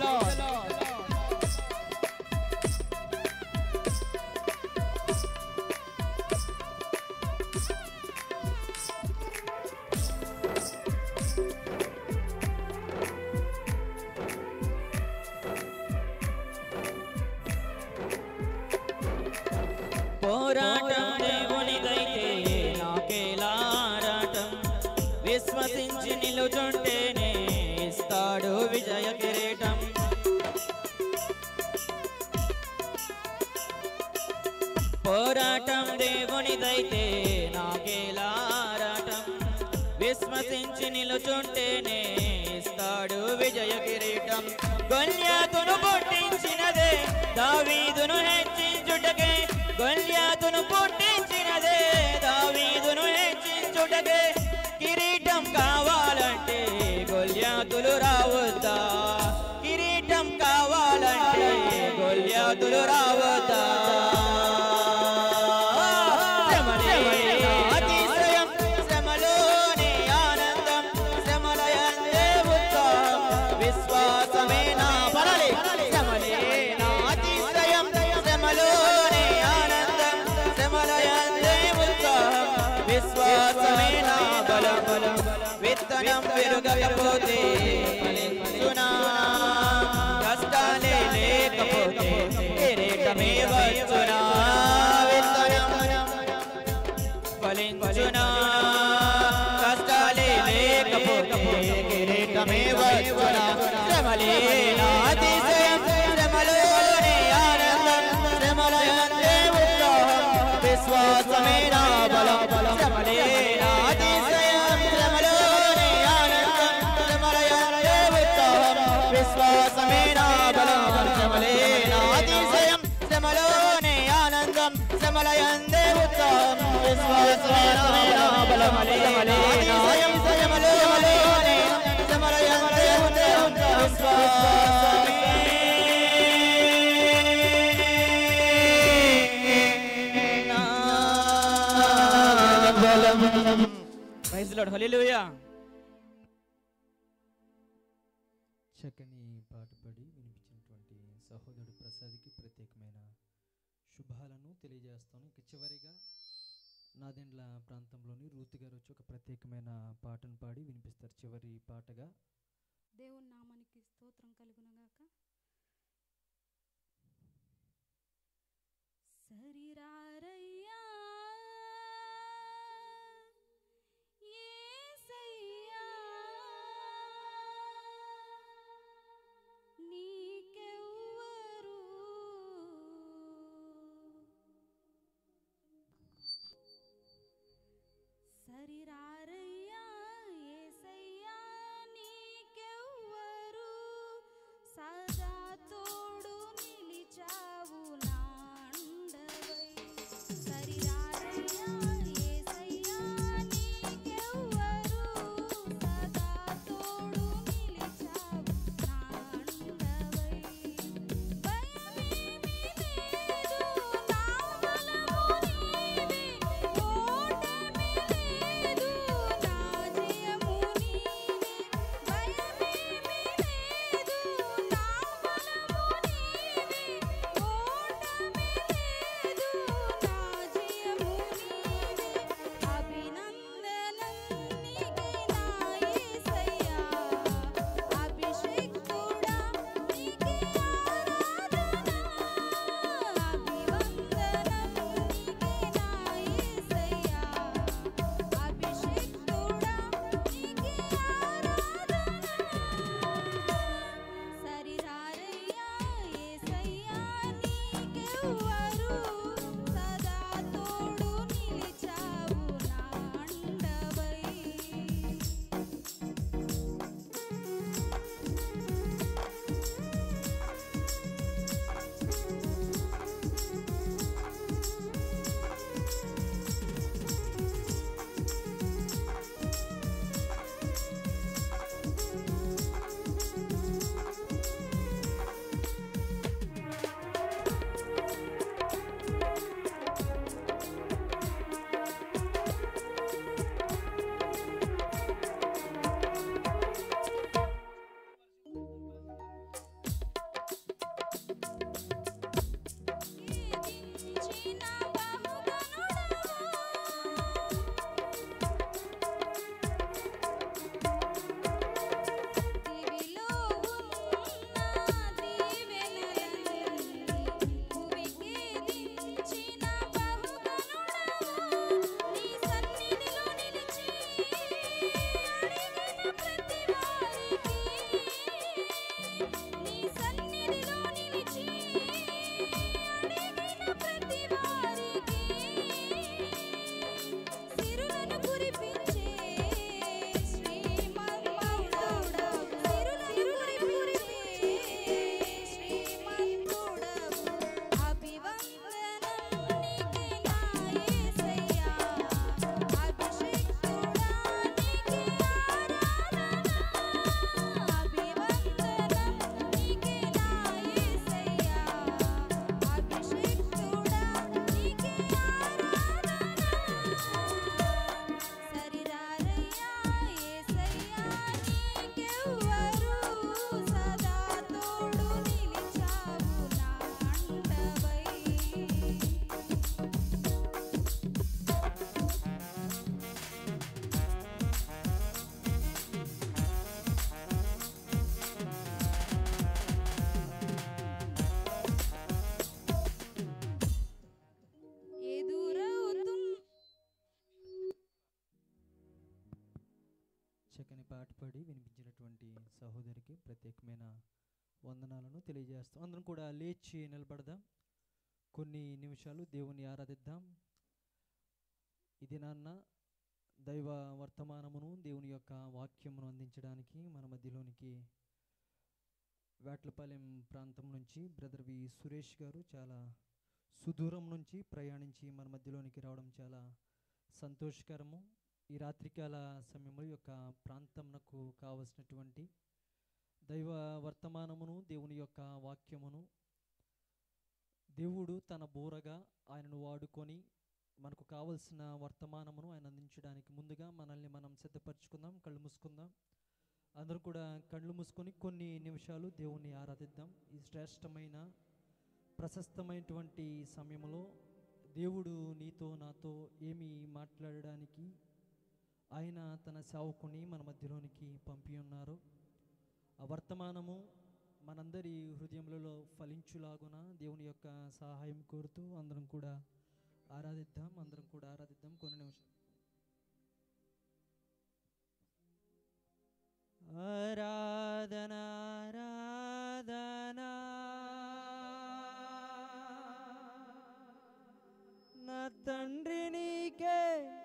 పోరాటం దేవునిదైతే నాకేలారాటం విశ్వసించి నిలుచుంటేనే ఇస్తాడు విజయ కిరీటం పోరాటం దేవునిదైతే నాకేలారాటం విశ్వసించి నిలుచుంటేనే ఇస్తాడు విజయ కిరీటం గొల్యాతును పుట్టించినదే దావీదును హెచ్చించుటకే గొల్యాతును పుట్టించినదే దావీదును హెచ్చించుటకే కిరీటం కావాలంటే గొల్యాతులు రావద్దా కిరీటం కావాలంటే గొల్యాతులు రావద్దా శ్రమలే అతిశయం, శ్రమలోనే ఆనందం, శ్రమలయందే ఉత్సాహం, విశ్వాసమే నా బలలే. శ్రమలే నా అతిశయం, శ్రమలోనే ఆనందం, శ్రమలయందే ఉత్సాహం, విశ్వాసమే నా బలం విత్తనం పెరుగకపోతే ఫలించునా కష్టాలే లేకపోతే కిరీటమే విశ్వాసమే నా బలం శ్రమలే నా అతిశయం శ్రమలోనే ఆనందం శ్రమలయందే ఉత్సాహం విశ్వాసమే నా బలం శ్రమలే నా అతిశయం శ్రమలోనే శ్రమలయందే ఉత్సాహం విశ్వాసమే నా బలం ప్రైజ్ లార్డ్ హల్లెలూయా చక్కని పాట పాడి వినిపించినటువంటి సహోదరుడు ప్రసాద్కి ప్రత్యేకమైన శుభాలను తెలియజేస్తాను ఇక చివరిగా నాదెండ్ల ప్రాంతంలోని రూత్ గారు వచ్చి ఒక ప్రత్యేకమైన పాటను పాడి వినిపిస్తారు చివరి పాటగా దేవుని నామానికి స్తోత్రం కలుగునగాక సరిరారయ్యా యేసయ్యా నీకెవ్వరు సరిరారయ్యా యేసయ్యా నీకెవ్వరు సదా తోడు నిలిచావు నా అండవై సరిరారయ్యా యేసయ్యా నీకెవ్వరు సదా తోడు నిలిచావు నా అండవై భయమేమీ లేదు నా బలము నీవే ఓటమి లేదు నా జయము నీవే భయమేమీ లేదు నా బలము నీవే ఓటమి లేదు నా జయము నీవే అభినందనం నీకే నా యేసయ్యా అభిషేక్తుడా నీకే ఆరాధన అభివందనం నీకే నా యేసయ్యా అభిషేక్తుడా నీకే ఆరాధన సరిరారయ్యా యేసయ్యా నీకెవ్వరు సదా తోడు నిలిచావు నా అండవై కీర్తించిన బహుగనుడవు దివిలో ఉన్న దీవెనలన్నీ భువికి దించిన బహుగనుడవు నీ సన్నిధిలో నిలిచి అడిగిన ప్రతి వారికి నీ సన్నిధిలో నిలిచి అడిగిన ప్రతి వారికి సిరులను కురిపించే శ్రీమంతుడవు సిరులను కురిపించే శ్రీమంతుడవు అభివందనం నీకే నా యేసయ్యా అభిషేక్తుడా నీకే ఆరాధన అభివందనం నీకే నా యేసయ్యా అభిషేక్తుడా నీకే ఆరాధన సరిరారయ్యా యేసయ్యా నీకెవ్వరు సదా తోడు నిలిచావు నా అండవై ఎదురవుతుం చక్కని పాట పాడి వినిపించినటువంటి సహోదరికి ప్రత్యేకమైన వందనాలను తెలియజేస్తాం అందరం కూడా లేచి నిలబడదాం కొన్ని నిమిషాలు దేవుని ఆరాధిద్దాం ఇది నాన్న దైవ వర్తమానమును దేవుని యొక్క వాక్యమును అందించడానికి మన మధ్యలోనికి వేట్లపాలెం ప్రాంతం నుంచి బ్రదర్ వి సురేష్ గారు చాలా సుదూరం నుంచి ప్రయాణించి మన మధ్యలోనికి రావడం చాలా సంతోషకరము ఈ రాత్రికాల సమయంలో ఈ యొక్క ప్రాంతంనకు కావలసినటువంటి దైవ వర్తమానమును దేవుని యొక్క వాక్యమును దేవుడు తన బోరగా ఆయనను వాడుకొని మనకు కావలసిన వర్తమానమును ఆయన అందించడానికి ముందుగా మనల్ని మనం సిద్ధపరచుకుందాం కళ్ళు మూసుకుందాం అందరూ కూడా కళ్ళు మూసుకొని కొన్ని నిమిషాలు దేవుణ్ణి ఆరాధిద్దాం ఈ శ్రేష్టమైన ప్రశస్తమైనటువంటి సమయంలో దేవుడు నీతో నాతో ఏమి మాట్లాడడానికి ఆయన తన సేవకుని మన మధ్యలోనికి పంపి ఉన్నారు ఆ వర్తమానము మనందరి హృదయములలో ఫలించులాగున దేవుని యొక్క సహాయం కోరుతూ అందరం కూడా ఆరాధిద్దాం అందరం కూడా ఆరాధిద్దాం కొన్ని నిమిషాలు ఆరాధన ఆరాధన నా తండ్రి నీకే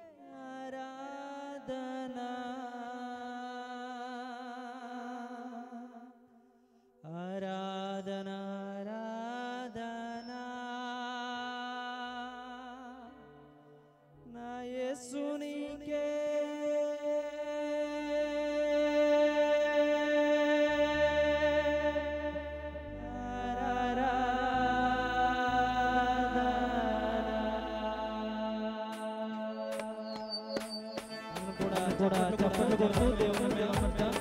ఆరాధన ఆరాధన ఆరాధన నా యేసు నీకే కూడా కూడా చప్పట్లు కొడుతూ దేవుని మేలపడతాం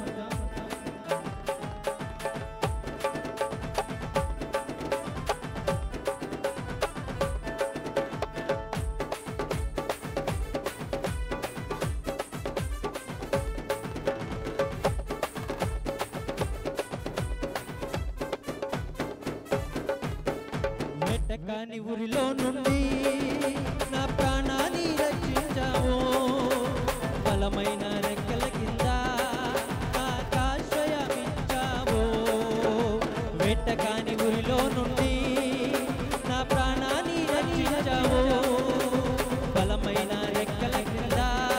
మెట్టకాని ఊరిలో నుండి నా ప్రాణాన్ని రక్షించావు బలమైన రెక్కల కింద ఆకాశయమిచ్చావు మెట్టకాని ఊరిలో నుండి నా ప్రాణాన్ని రక్షించావు బలమైన రెక్కల కింద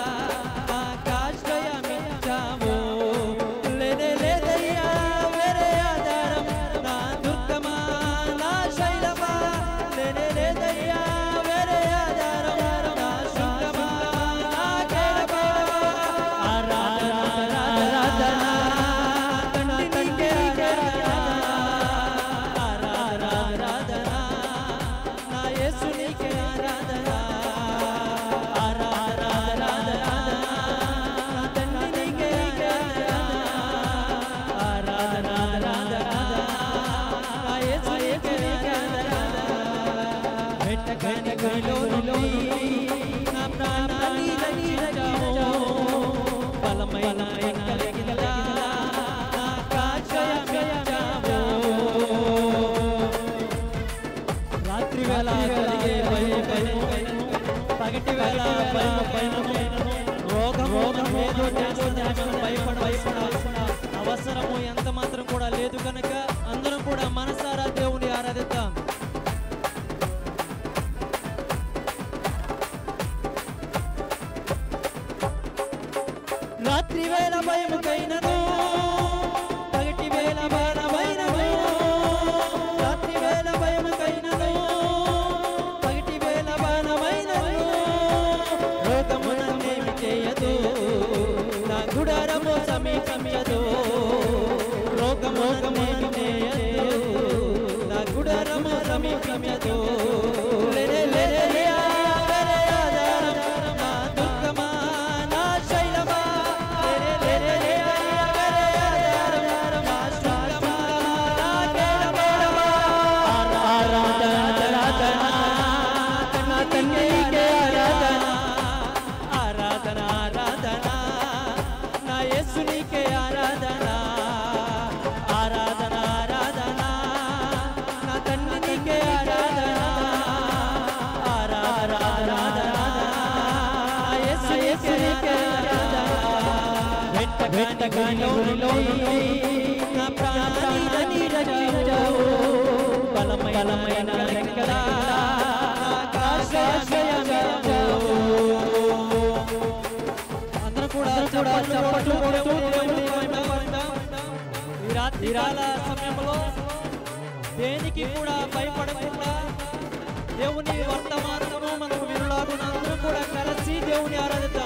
ఆకాశయమిచ్చావు లేనే లేదయ్యా వేరే ఆధారం నా దుర్గమా నా శైలమా లేనే లేదయ్యా వేరే ఆధారం నా శుద్ధమా నా కేడమా ఆరాధన ఆరాధన తండ్రి నీకే ఆరాధన ఆరాధన నా యేసు నీకే ఆరాధన ఆరాధన ఆరాధన నా తండ్రి నీకే ఆరాధన ఆరాధన నా యేసు నీకే వెంట గంట గంటలో నా ప్రాణాన్ని రక్షించావు బలమైన ఎక్కలగిలా నా కాశయమిచ్చావు రాత్రి వేళ కలిగే భయము పగటి వేళ భయం భయము రోగం రోగం ఏదో చేస్తుందని భయపడ భయపడాల్సిన అవసరము ఎంత మాత్రం కూడా లేదు కనుక అందరం కూడా మనసారా దేవుని ఆరాధిద్దాం రాత్రి వేళ భయముకైనను పగటి వేళ బాణమైనను రాత్రి వేళ భయముకైనను పగటి వేళ బాణమైనను రోగము నన్నేమి చేయదు నా గుడారము సమీపమియదు రోగము నన్నేమి చేయదు నా గుడారము సమీపమియదు లేరే లేరే లే లేరే ఆధారం నా దుర్గమా నా శైలమా లేరే లేరే లే లేరే ఆధారం నా శుద్ధమా నా కేడమా ఆరాధన ఆరాధన నా తండ్రికే ఆరాధన ఆరాధన ఆరాధన నా యేసునికే ఆరాధన ఆరాధన ఆరాధన నా తండ్రికే ఆరాధన ఆరాధన ఆరాధన నా యేసునికే ఆరాధన వెంట వెంట గానిలో నా ప్రాణాన్ని రక్షించావు బలమైన బలమైన రెక్కల అందరూ కూడా చప్పట్లు చప్పట్లు కొడుతూ దేవుని మహిమ పడదాం. ఈ రాత్రి కాల సమయంలో దేనికి కూడా భయపడకుండా దేవుని వర్తమానము మనకు వినులాగున అందరం కూడా కలిసి దేవుని ఆరాధిద్దాం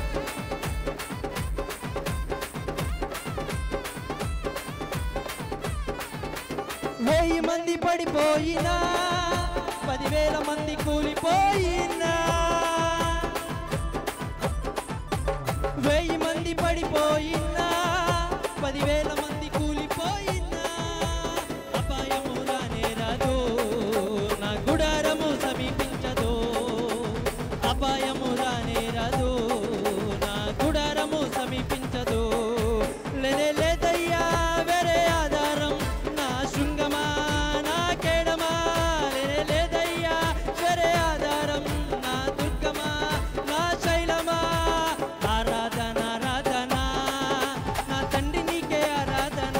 వెయ్యి మంది పడిపోయినా పదివేల మంది కూలిపోయినా వెయ్యి మంది పడిపోయినా పదివేల మంది కూలిపోయినా అపాయము రానే రాదు నా గుడారము సమీపించదు అపాయము రానే రాదు నా గుడారము సమీపించదు లేనే లేదయ్యా వేరే ఆధారం నా శృంగమా నా కేడమా లేనే లేదయ్యా వేరే ఆధారం నా దుర్గమా నా శైలమా ఆరాధన ఆరాధన నా తండ్రి నీకే ఆరాధన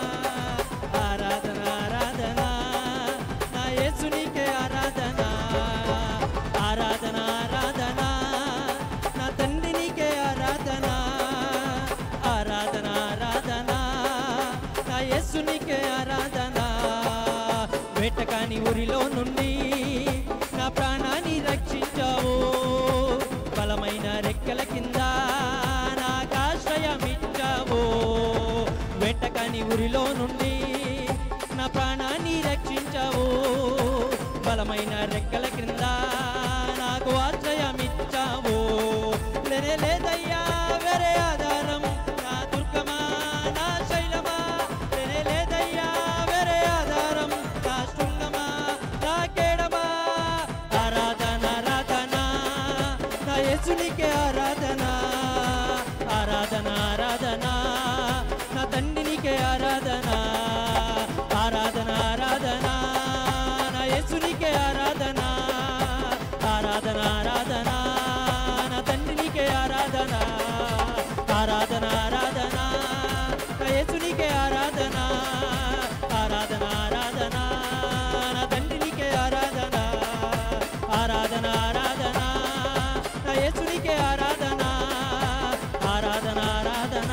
ఆరాధన ఆరాధన నా యేసు నీకే ఆరాధన ఆరాధన ఆరాధన నా తండ్రి నీకే ఆరాధన ఆరాధన ఆరాధన నా యేసు నీకే ఆరాధన వేటకాని ఊరిలో నుండి నా ప్రాణాన్ని రక్షించావు బలమైన రెక్కల కింద నాకాశ్రయమిచ్చావు వేటకాని ఊరిలో నుండి నా ప్రాణాన్ని రక్షించావు బలమైన రెక్కల క్రింద నాకు ఆశ్రయమిచ్చావు లేనే లేదయ్యా వేరే ఆధారం నా దుర్గమా నా శైలమా లేనే లేదయ్యా వేరే ఆధారం నా శృంగమా నా కేడమా ఆరాధన ఆరాధన నా యేసునికే ఆరాధన ఆరాధన ఆరాధన నా తండ్రినికే ఆరాధన ఆరాధన ఆరాధన నా యేసునికే ఆరాధన ఆరాధన ఆరాధన నా తండ్రినికే ఆరాధన ఆరాధన ఆరాధన నా యేసునికే ఆరాధన ఆరాధన ఆరాధన నా తండ్రినికే ఆరాధన ఆరాధన ఆరాధన నా యేసునికే ఆరాధన ఆరాధన ఆరాధన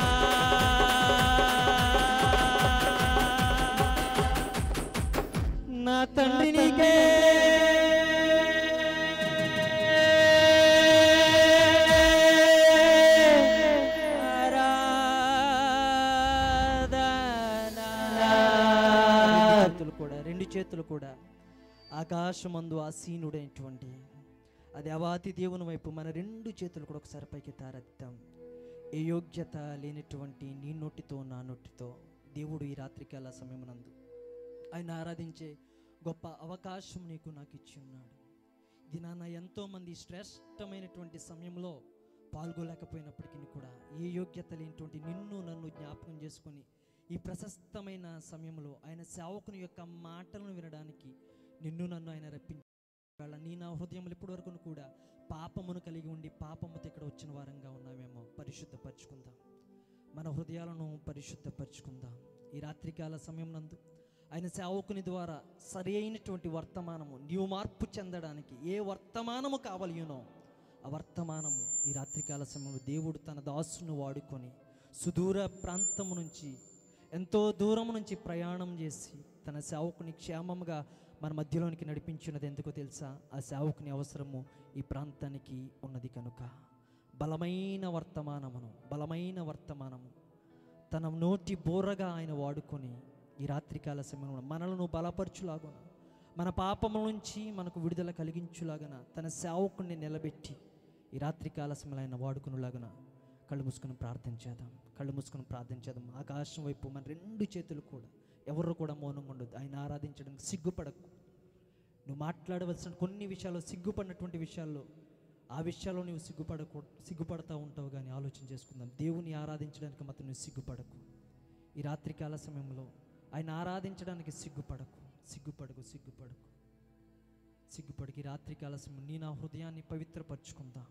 నా తండ్రి నీకే చేతులు కూడా రెండు చేతులు కూడా ఆకాశమందు ఆసీనుడైనటువంటి అది అవాతి దేవుని వైపు మన రెండు చేతులు కూడా ఒకసారి పైకి తారెత్తాం ఏ యోగ్యత లేనటువంటి నీ నోటితో నా నోటితో దేవుడు ఈ రాత్రికాల సమయమునందు ఆయన ఆరాధించే గొప్ప అవకాశం నీకు నాకు ఇచ్చి ఉన్నాడు ఇది నాన్న ఎంతోమంది శ్రేష్టమైనటువంటి సమయంలో పాల్గొలేకపోయినప్పటికీ కూడా ఏ యోగ్యత లేనటువంటి నిన్ను నన్ను జ్ఞాపకం చేసుకొని ఈ ప్రశస్తమైన సమయంలో ఆయన సేవకుని యొక్క మాటలను వినడానికి నిన్ను నన్ను ఆయన రప్పించి వేళ నీ నా హృదయంలో ఇప్పటి వరకు కూడా పాపమును కలిగి ఉండి పాపముతో ఇక్కడ వచ్చిన వారంగా ఉన్నామేమో పరిశుద్ధపరచుకుందాం మన హృదయాలను పరిశుద్ధపరచుకుందాం ఈ రాత్రికాల సమయం నందు ఆయన సేవకుని ద్వారా సరి అయినటువంటి వర్తమానము నీవు మార్పు చెందడానికి ఏ వర్తమానము కావలియునో ఆ వర్తమానము ఈ రాత్రికాల సమయంలో దేవుడు తన దాసును వాడుకొని సుదూర ప్రాంతము నుంచి ఎంతో దూరం నుంచి ప్రయాణం చేసి తన సేవకుని క్షేమంగా మన మధ్యలోనికి నడిపించినది ఎందుకో తెలుసా ఆ సేవకుని అవసరము ఈ ప్రాంతానికి ఉన్నది కనుక బలమైన వర్తమానమును బలమైన వర్తమానము తన నోటి బోరగా ఆయన వాడుకొని ఈ రాత్రికాల సమయంలో మనలను బలపరచులాగున మన పాపముల నుంచి మనకు విడుదల కలిగించులాగన తన సేవకుని నిలబెట్టి ఈ రాత్రికాల సమయంలో ఆయన వాడుకునేలాగన కళ్ళు మూసుకొని ప్రార్థన చేద్దాం కళ్ళు మూసుకొని ప్రార్థన చేద్దాం ఆకాశం వైపు మన రెండు చేతులు కూడా ఎవరు కూడా మౌనంగా ఉండదు ఆయన ఆరాధించడానికి సిగ్గుపడకు నువ్వు మాట్లాడవలసిన కొన్ని విషయాల్లో సిగ్గుపడినటువంటి విషయాల్లో ఆ విషయాల్లో నువ్వు సిగ్గుపడకు సిగ్గుపడతా ఉంటావు కానీ ఆలోచన చేసుకుందాం దేవుని ఆరాధించడానికి మాత్రం నువ్వు సిగ్గుపడకు ఈ రాత్రికాల సమయంలో ఆయన ఆరాధించడానికి సిగ్గుపడకు సిగ్గుపడకు సిగ్గుపడకు సిగ్గుపడికి రాత్రికాల సమయం నీ నా హృదయాన్ని పవిత్రపరచుకుందా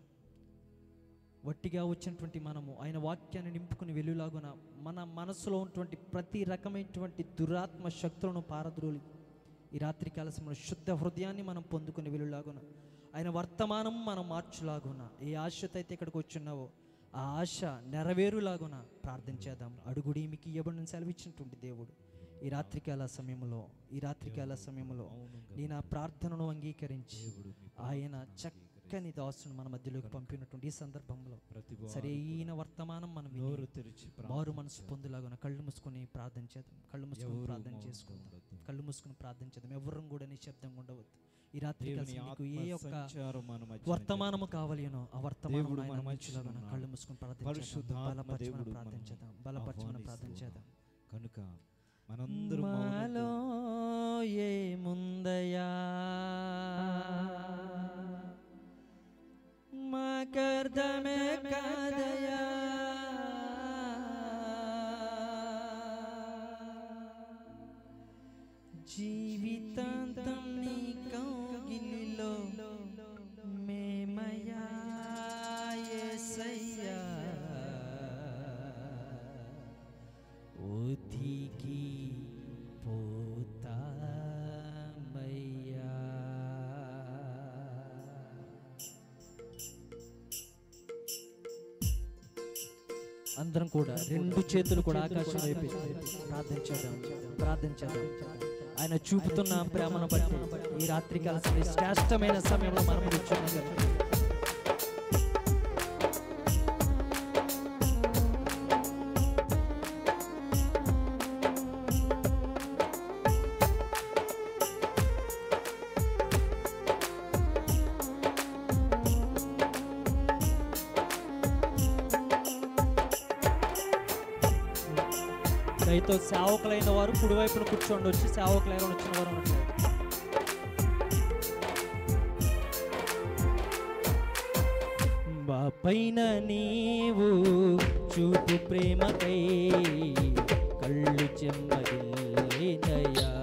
వట్టిగా వచ్చినటువంటి మనము ఆయన వాక్యాన్ని నింపుకుని వెలులాగున మన మనసులో ఉన్నటువంటి ప్రతి రకమైనటువంటి దురాత్మ శక్తులను పారద్రోలి ఈ రాత్రికాల సమయంలో శుద్ధ హృదయాన్ని మనం పొందుకుని వెలులాగున ఆయన వర్తమానం మనం మార్చులాగున ఏ ఆశతో అయితే ఇక్కడికి వచ్చున్నావో ఆ ఆశ నెరవేరులాగున ప్రార్థన చేద్దాం అడుగుడి మీకు ఇవ్వబడిన సెలవిచ్చినటువంటి దేవుడు ఈ రాత్రికాల సమయంలో ఈ రాత్రికాల సమయంలో నేను ఆ ప్రార్థనను అంగీకరించి ఆయన చక్కని దాసును మన మధ్యలోకి పంపినటువంటి ఈ సందర్భంలో సరైన వర్తమానం మనం విని నోరు తెరిచి మారు మనసు పొందులాగా కళ్ళు మూసుకొని ప్రార్థన చేద్దాం కళ్ళు మూసుకొని ఎవరు ప్రార్థన మౌనంగా చేసుకుందాం ఉండొద్దు. కళ్ళు మూసుకొని ప్రార్థన చేద్దాం ఎవరం కూడా నిశ్శబ్దంగా ఉండవద్దు ఈ రాత్రి దేవుని మీకు ఏ ఆత్మ యొక్క సంచారం మన మధ్యన వర్తమానము కావాలినో ఆ వర్తమానం దేవుడు ఆయన మన అందించులాగా మధ్యన కళ్ళు ఉన్నాడు. మూసుకొని ప్రార్థన చేద్దాం పరిశుద్ధాత్మ బలపరచమని దేవుడు ప్రార్థన మనల్ని చేద్దాం బలపరచమని ప్రార్థన ఆహ్వానిస్తూ చేద్దాం కనుక మనందరం మాలో ఏముందయా మాకర్ధమే కాదయా జీవితాంతం నీ కౌగిలిలో మేమయా యేసయ్యా ఒదిగి పోతామయ్యా అందరం కూడా రెండు చేతులు కూడా ఆకాశం వైపు ఎత్తి ప్రార్థన చేద్దాం ప్రార్థన చేద్దాం ఆయన చూపుతున్న ప్రేమను బట్టి ఈ రాత్రి కాల శ్రేష్టమైన సమయంలో మనం కూర్చున్నాం కనుక దయతో సేవకులైన వారు కుడివైపున కూర్చోండి వచ్చి సేవకులైన వచ్చిన వారు ఉన్నట్లయితే పైన నీవు చూపు ప్రేమకై కళ్ళు చెమ్మగిల్లేనయ్యా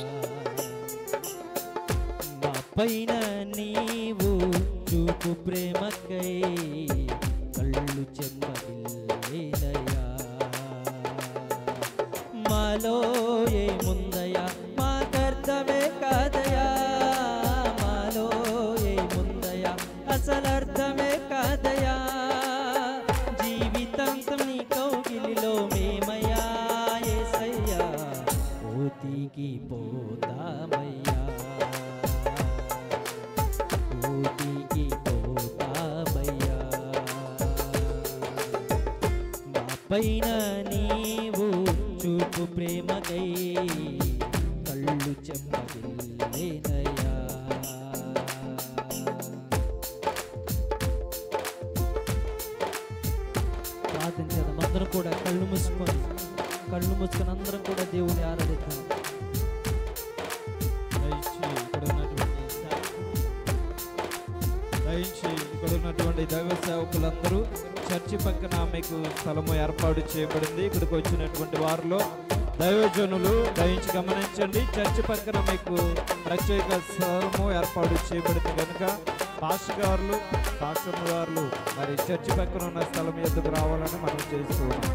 మా పైన నీవు చూపు ప్రేమకై కళ్ళు చెమ్మగిల్లేనయ్యా మాలో ఏముందయా మాకర్థమే కాదయా మాలో ఏముందయా అసలర్థమే కాదయా జీవితాంతం నీ కౌగిలిలో మేమయ్యా ఏసయ్యా పోతికి పోతామయ్యా పోతికి పోతామయ్యా మా పైన నీవు చూపు ప్రేమకై కళ్ళు చెమ్మగిల్లేనయ్యా ప్రార్థన చేద్దాం అందరం కూడా కళ్ళు మూసుకొని కళ్ళు మూసుకొని అందరం కూడా దేవుని ఆరాధిద్దాం దయచేసి ఇక్కడ ఉన్నటువంటి దయచేసి ఇక్కడ ఉన్నటువంటి దైవ సేవకులందరూ చర్చి పక్కన మీకు స్థలము ఏర్పాటు చేయబడింది ఇక్కడికి వచ్చినటువంటి వారిలో దైవజనులు దయించి గమనించండి చర్చి పక్కన మీకు ప్రత్యేక స్థలము ఏర్పాటు చేయబడింది కనుక పాస్టర్ గారులు పాస్టర్ గారులు మరి చర్చి పక్కన ఉన్న స్థలం ఎద్దుకు రావాలని మనం చేస్తూ ఉన్నాం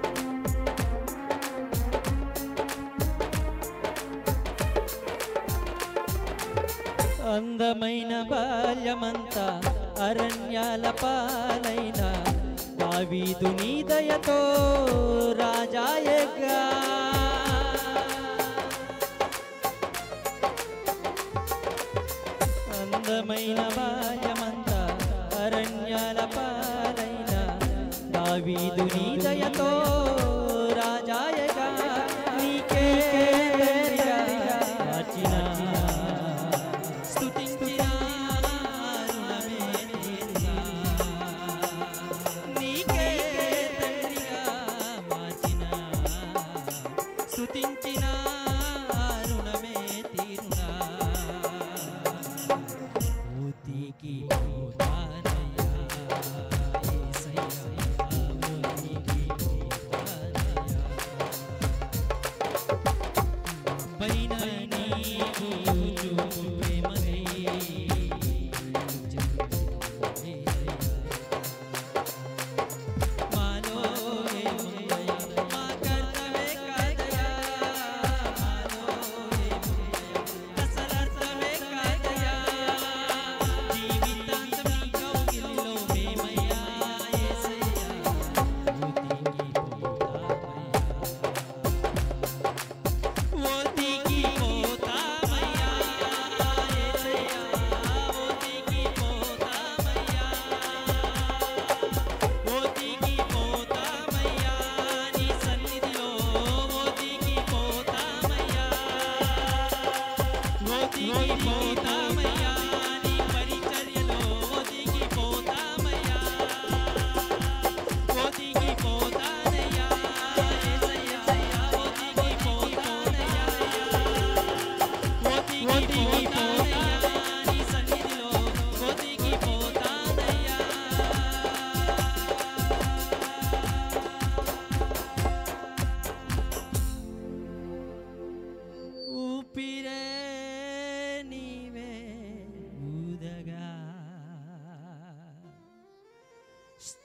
అందమైన బాల్యమంతా అరణ్యాల పాలైన దావీదు నీ దయతో రాజాయగా అందమైన బాల్యమంతా అరణ్యాల పాలైన దావీదు నీ దయతో రాజాయగా నీకే రాచిన స్తుతించిన రుణమే తీరుగా. నీకే తండ్రిగా మార్చిన స్తుతించిన రుణమే తీరుగా. మూతికి పోతానయ్యా, యేసయ్యా, మూతికి పోతానయ్యా. పైన నీవు చూపు ప్రేమకై మాలో ఏముందయ్యా, మా కర్తవే కాదయ్యా. మాలో ఏముందయ్యా, అసలర్థమే కాదయ్యా. జీవిత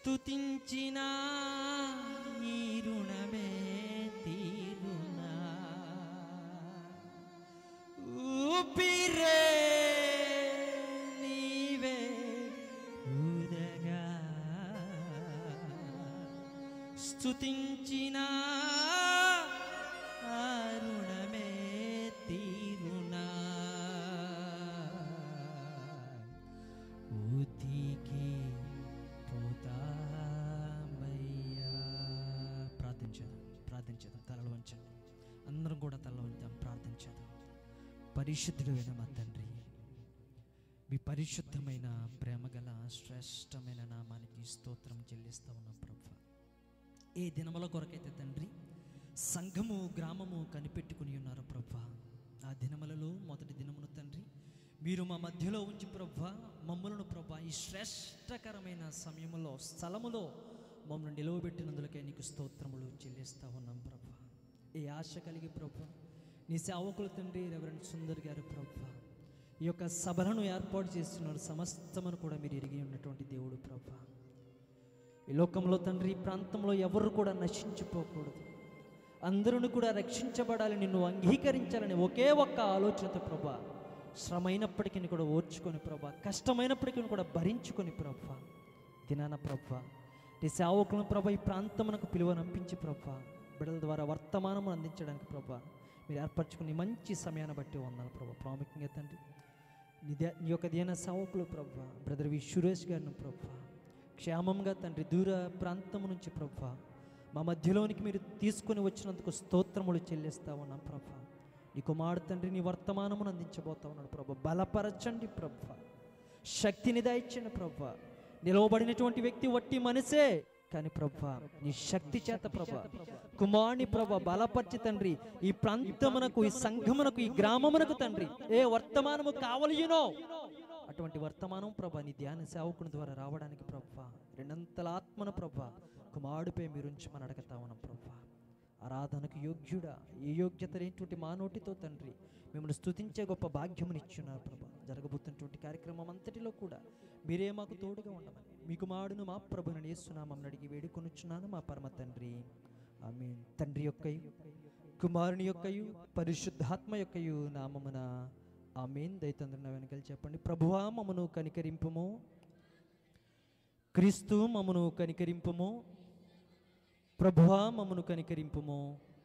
స్తుతించిన ఈ రుణమే తీరునా ఊపిరే నీవే ఊదగా స్తుతించిన ఆ రుణమే తీరునా ఊతికి పోతామయ్యా ప్రార్థించేద్దాం ప్రార్థించేద్దాం తలలు వంచండి అందరం కూడా తలలు వంచాం ప్రార్థించేద్దాం పరిశుద్ధుడైన మా తండ్రి మీ పరిశుద్ధమైన ప్రేమగల శ్రేష్టమైన నామానికి స్తోత్రం చెల్లిస్తా ఉన్నాం ప్రభు ఏ దినముల కొరకైతే తండ్రి సంఘము గ్రామము కనిపెట్టుకుని ఉన్నారు ప్రభు ఆ దినములలో మొదటి దినమును తండ్రి మీరు మా మధ్యలో ఉంచి ప్రభు మమ్మలను ప్రభు ఈ శ్రేష్టకరమైన సమయములో స్థలములో మమ్మల్ని నిలవబెట్టినందులకే నీకు స్తోత్రములు చెల్లిస్తా ఉన్నాం ప్రభు ఏ ఆశ కలిగి ప్రభు నీ సేవకులు తండ్రి రెవరెంట్ సుందర్ గారు ప్రభు ఈ యొక్క సభలను ఏర్పాటు చేస్తున్నారు సమస్తమును కూడా మీరు ఎరిగి ఉన్నటువంటి దేవుడు ప్రభు ఈ లోకంలో తండ్రి ఈ ప్రాంతంలో ఎవరు కూడా నశించిపోకూడదు అందరూ కూడా రక్షించబడాలి నిన్ను అంగీకరించాలని ఒకే ఒక్క ఆలోచనతో ప్రభా శ్రమైనప్పటికీ కూడా ఓర్చుకొని ప్రభా కష్టమైనప్పటికీ కూడా భరించుకొని ప్రభా దినాన ప్రభా నీ సేవకులను ప్రభా ఈ ప్రాంతమునకు పిలువనంపించి ప్రభా బిడల ద్వారా వర్తమానము అందించడానికి ప్రభా మీరు ఏర్పరచుకుని మంచి సమయాన్ని బట్టి వందాలి ప్రభా ప్రాముఖ్యంగా తండ్రి నీ దే- నీ యొక్క ధ్యాన సేవకులు ప్రభా బ్రదర్ వి సురేష్ గారిని ప్రభా క్షేమంగా తండ్రి దూర ప్రాంతం నుంచి ప్రభా మా మధ్యలోనికి మీరు తీసుకొని వచ్చినందుకు స్తోత్రములు చెల్లిస్తా ఉన్నాం ప్రభా నీ కుమారుడు తండ్రి నీ వర్తమానమును అందించబోతా ఉన్నాడు ప్రభా బలపరచండి ప్రభా శక్తిని దయచండి ప్రభా నిలవబడినటువంటి వ్యక్తి వట్టి మనసే కానీ ప్రభా నీ శక్తి చేత ప్రభా కుమారుని ప్రభా బలపరిచి తండ్రి ఈ ప్రాంతమునకు ఈ సంఘమునకు ఈ గ్రామమునకు తండ్రి ఏ వర్తమానము కావలియునో అటువంటి వర్తమానం ప్రభా నీ ధ్యాన సేవకుని ద్వారా రావడానికి ప్రభా రెండంతల ఆత్మను ప్రభా కుమారుడిపై మీరు ఉంచమని అడగతా ఉన్నాం ప్రభా ఆరాధనకు యోగ్యుడా ఏ యోగ్యత లేనటువంటి మా నోటితో తండ్రి మిమ్మల్ని స్తుతించే గొప్ప భాగ్యమునిచ్చున్నారు ప్రభా జరగబోతున్నటువంటి కార్యక్రమం అంతటిలో కూడా మీరే మాకు తోడుగా ఉండమని మీకు మాడును మా ప్రభుని నేస్తున్నామని అడిగి వేడుకొనుచున్నాను మా పరమ తండ్రి ఆమె తండ్రి యొక్కయు కుమారుని యొక్కయు పరిశుద్ధాత్మ యొక్కయు నామమున ఆమెన్ దయతండ్రి నా వెనకాల చెప్పండి ప్రభువా మమ్మను కనికరింపుము క్రీస్తు మమ్మను కనికరింపుము ప్రభువా మమ్మను కనికరింపుము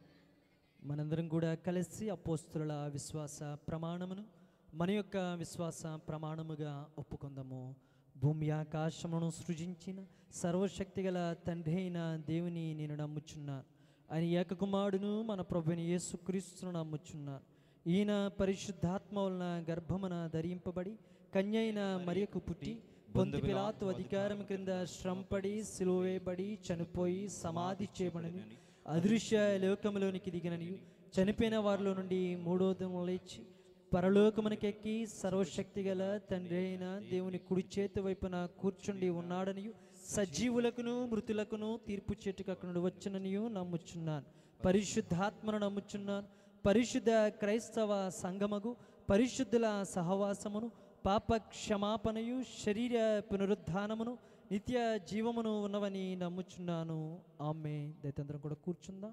మనందరం కూడా కలిసి అపోస్తుల విశ్వాస ప్రమాణమును మన యొక్క విశ్వాస ప్రమాణముగా ఒప్పుకుందాము భూమి ఆకాశమును సృజించిన సర్వశక్తి గల తండ్రి అయిన దేవుని నేను నమ్ముచున్నా ఆయన ఏకకుమారుడును మన ప్రభుని యేసుక్రీస్తును నమ్ముచున్నా ఈయన పరిశుద్ధాత్మ వలన గర్భమున ధరింపబడి కన్యైన మరియకు పుట్టి పొంతి పిలాతు అధికారం క్రింద శ్రమపడి సిలువేయబడి చనిపోయి సమాధి చేయబడని అదృశ్య లోకములోనికి దిగినని చనిపోయిన వారిలో నుండి మూడో దినం లేచి పరలోకమునకెక్కి సర్వశక్తి గల తండ్రి అయిన దేవుని కుడి చేతి వైపున కూర్చుండి ఉన్నాడని సజీవులకును మృతులకును తీర్పు చెట్టుకు అక్కడ నుండి వచ్చననియు నమ్ముచున్నాను పరిశుద్ధాత్మను నమ్ముచున్నాను పరిశుద్ధ క్రైస్తవ సంగమగు పరిశుద్ధుల సహవాసమును పాప క్షమాపణయు శరీర పునరుద్ధానమును నిత్య జీవమును ఉన్నవని నమ్ముచున్నాను ఆమె దైతంద్రం కూడా కూర్చుందాం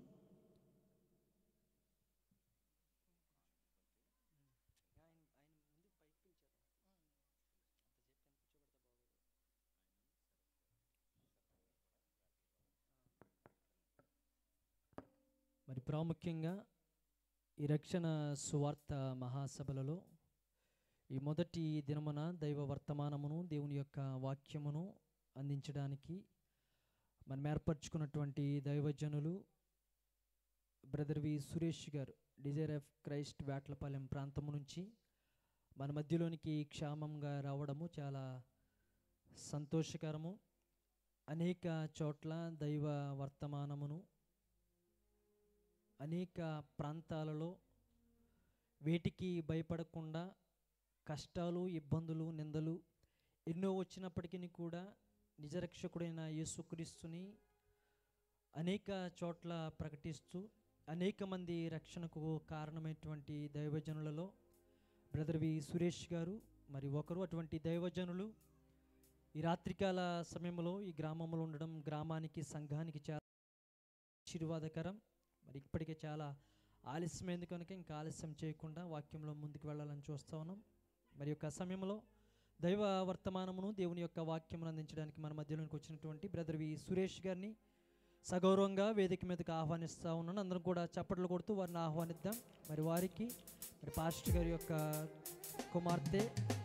మరి ప్రాముఖ్యంగా ఈ రక్షణ సువార్త మహాసభలలో ఈ మొదటి దినమున దైవ వర్తమానమును దేవుని యొక్క వాక్యమును అందించడానికి మనం ఏర్పరచుకున్నటువంటి దైవజనులు బ్రదర్ వి సురేష్ గారు డిజైర్ ఆఫ్ క్రైస్ట్ వేట్లపాలెం ప్రాంతం నుంచి మన మధ్యలోనికి క్షేమంగా రావడము చాలా సంతోషకరము అనేక చోట్ల దైవ వర్తమానమును అనేక ప్రాంతాలలో వేటికి భయపడకుండా కష్టాలు ఇబ్బందులు నిందలు ఎన్నో వచ్చినప్పటికీ కూడా నిజరక్షకుడైన యేసుక్రీస్తుని అనేక చోట్ల ప్రకటిస్తూ అనేక మంది రక్షణకు కారణమైనటువంటి దైవజనులలో బ్రదర్ వి సురేష్ గారు మరి ఒకరు అటువంటి దైవజనులు ఈ రాత్రికాల సమయంలో ఈ గ్రామంలో ఉండడం గ్రామానికి సంఘానికి చాలా ఆశీర్వాదకరం మరి ఇప్పటికే చాలా ఆలస్యమైంది కనుక ఇంకా ఆలస్యం చేయకుండా వాక్యంలో ముందుకు వెళ్ళాలని చూస్తా ఉన్నాం మరి యొక్క సమయంలో దైవ వర్తమానమును దేవుని యొక్క వాక్యమును అందించడానికి మన మధ్యలోనికి వచ్చినటువంటి బ్రదర్ వి సురేష్ గారిని సగౌరవంగా వేదిక మీదకి ఆహ్వానిస్తూ ఉన్నాను అందరం కూడా చప్పట్లు కొడుతూ వారిని ఆహ్వానిద్దాం మరి వారికి మరి పాస్టర్ గారి యొక్క కుమార్తె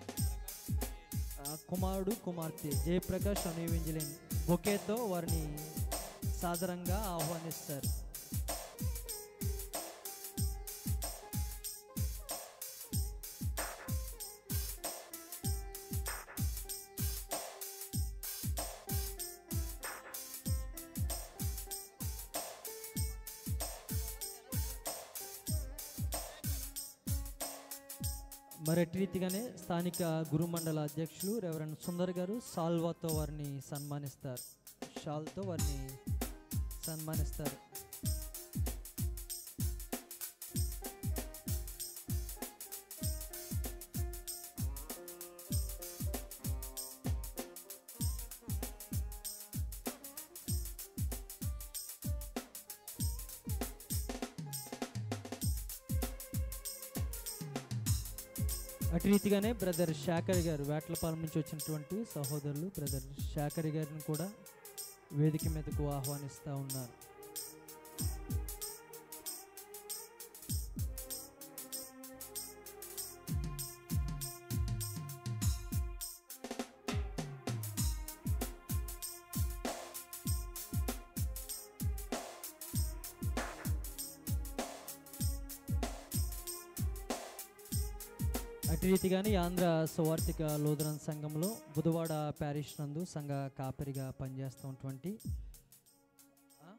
ఆ, కుమారుడు కుమార్తె జయప్రకాష్ అను ఏంజలిన్ బొకేతో వారిని సాదరంగా ఆహ్వానిస్తారు మరి అట్టి రీతిగానే స్థానిక గురుమండల అధ్యక్షులు రెవరెండ్ సుందర్ గారు సాల్వాతో వారిని సన్మానిస్తారు షాల్తో వారిని సన్మానిస్తారు అటు రీతిగానే బ్రదర్ శాకర్ గారు వేటలపాలెం నుంచి వచ్చినటువంటి సహోదరులు బ్రదర్ శాకర్ గారిని కూడా వేదిక మీదకు ఆహ్వానిస్తూ ఉన్నారు అటు రీతిగానే ఈ ఆంధ్ర సువార్థిక లోదరన్ సంఘంలో బుధవాడ ప్యారిష్ నందు సంఘ కాపరిగా పనిచేస్తున్నటువంటి ఆ?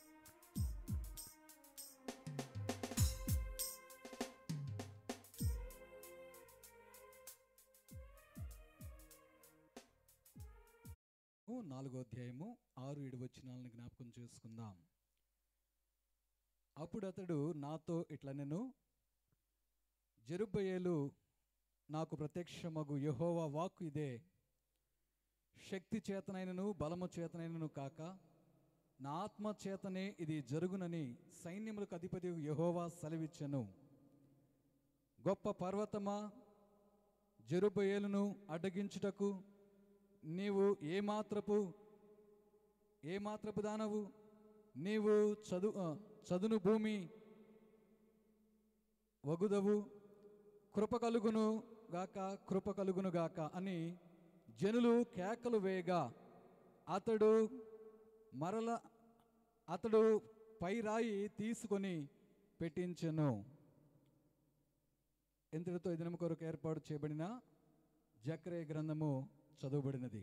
నాలుగో అధ్యాయము ఆరు ఏడు వచనాలను జ్ఞాపకం చేసుకుందాం అప్పుడు అతడు నాతో ఇట్లా నేను జరుబయేలు నాకు ప్రత్యక్షమగు యెహోవా వాక్కు ఇదే శక్తి చేతనైనను బలము చేతనైనను కాక నా ఆత్మ చేతనే ఇది జరుగునని సైన్యములకు అధిపతి యెహోవా సెలవిచ్చెను గొప్ప పర్వతమా జరుబయేలును అడ్డగించుటకు నీవు ఏమాత్రపు ఏమాత్రపు దానవు నీవు చదు ఆ, చదును భూమి వగుదవు కృప కలుగును గాక కృప కలుగును గాక అని జనులు కేకలు వేయగా అతడు మరల అతడు పై రాయి తీసుకొని పెట్టించెను ఇంతటితో ఈ దినము కొరకు ఏర్పాటు చేయబడిన జక్రే గ్రంథము చదువుబడినది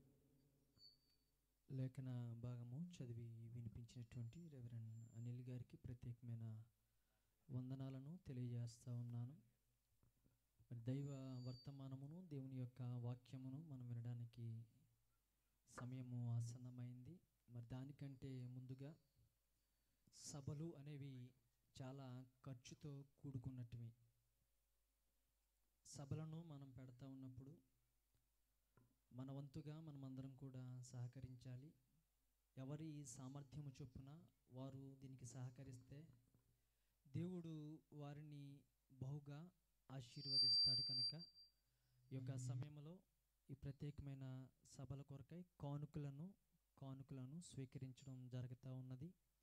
లేఖన భాగము చదివి వినిపించినటువంటి రెవరెండ్ అనిల్ గారికి ప్రత్యేకమైన వందనాలను తెలియజేస్తా ఉన్నాను మరి దైవ వర్తమానమును దేవుని యొక్క వాక్యమును మనం వినడానికి సమయము ఆసన్నమైంది మరి దానికంటే ముందుగా సభలు అనేవి చాలా ఖర్చుతో కూడుకున్నటివి సభలను మనం పెడతా ఉన్నప్పుడు మన వంతుగా మనమందరం కూడా సహకరించాలి ఎవరి సామర్థ్యము చొప్పున వారు దీనికి సహకరిస్తే దేవుడు వారిని బహుగా ఆశీర్వదిస్తాడు కనుక ఈ యొక్క సమయంలో ఈ ప్రత్యేకమైన సభల కొరకై కానుకలను కానుకలను స్వీకరించడం జరుగుతూ ఉన్నది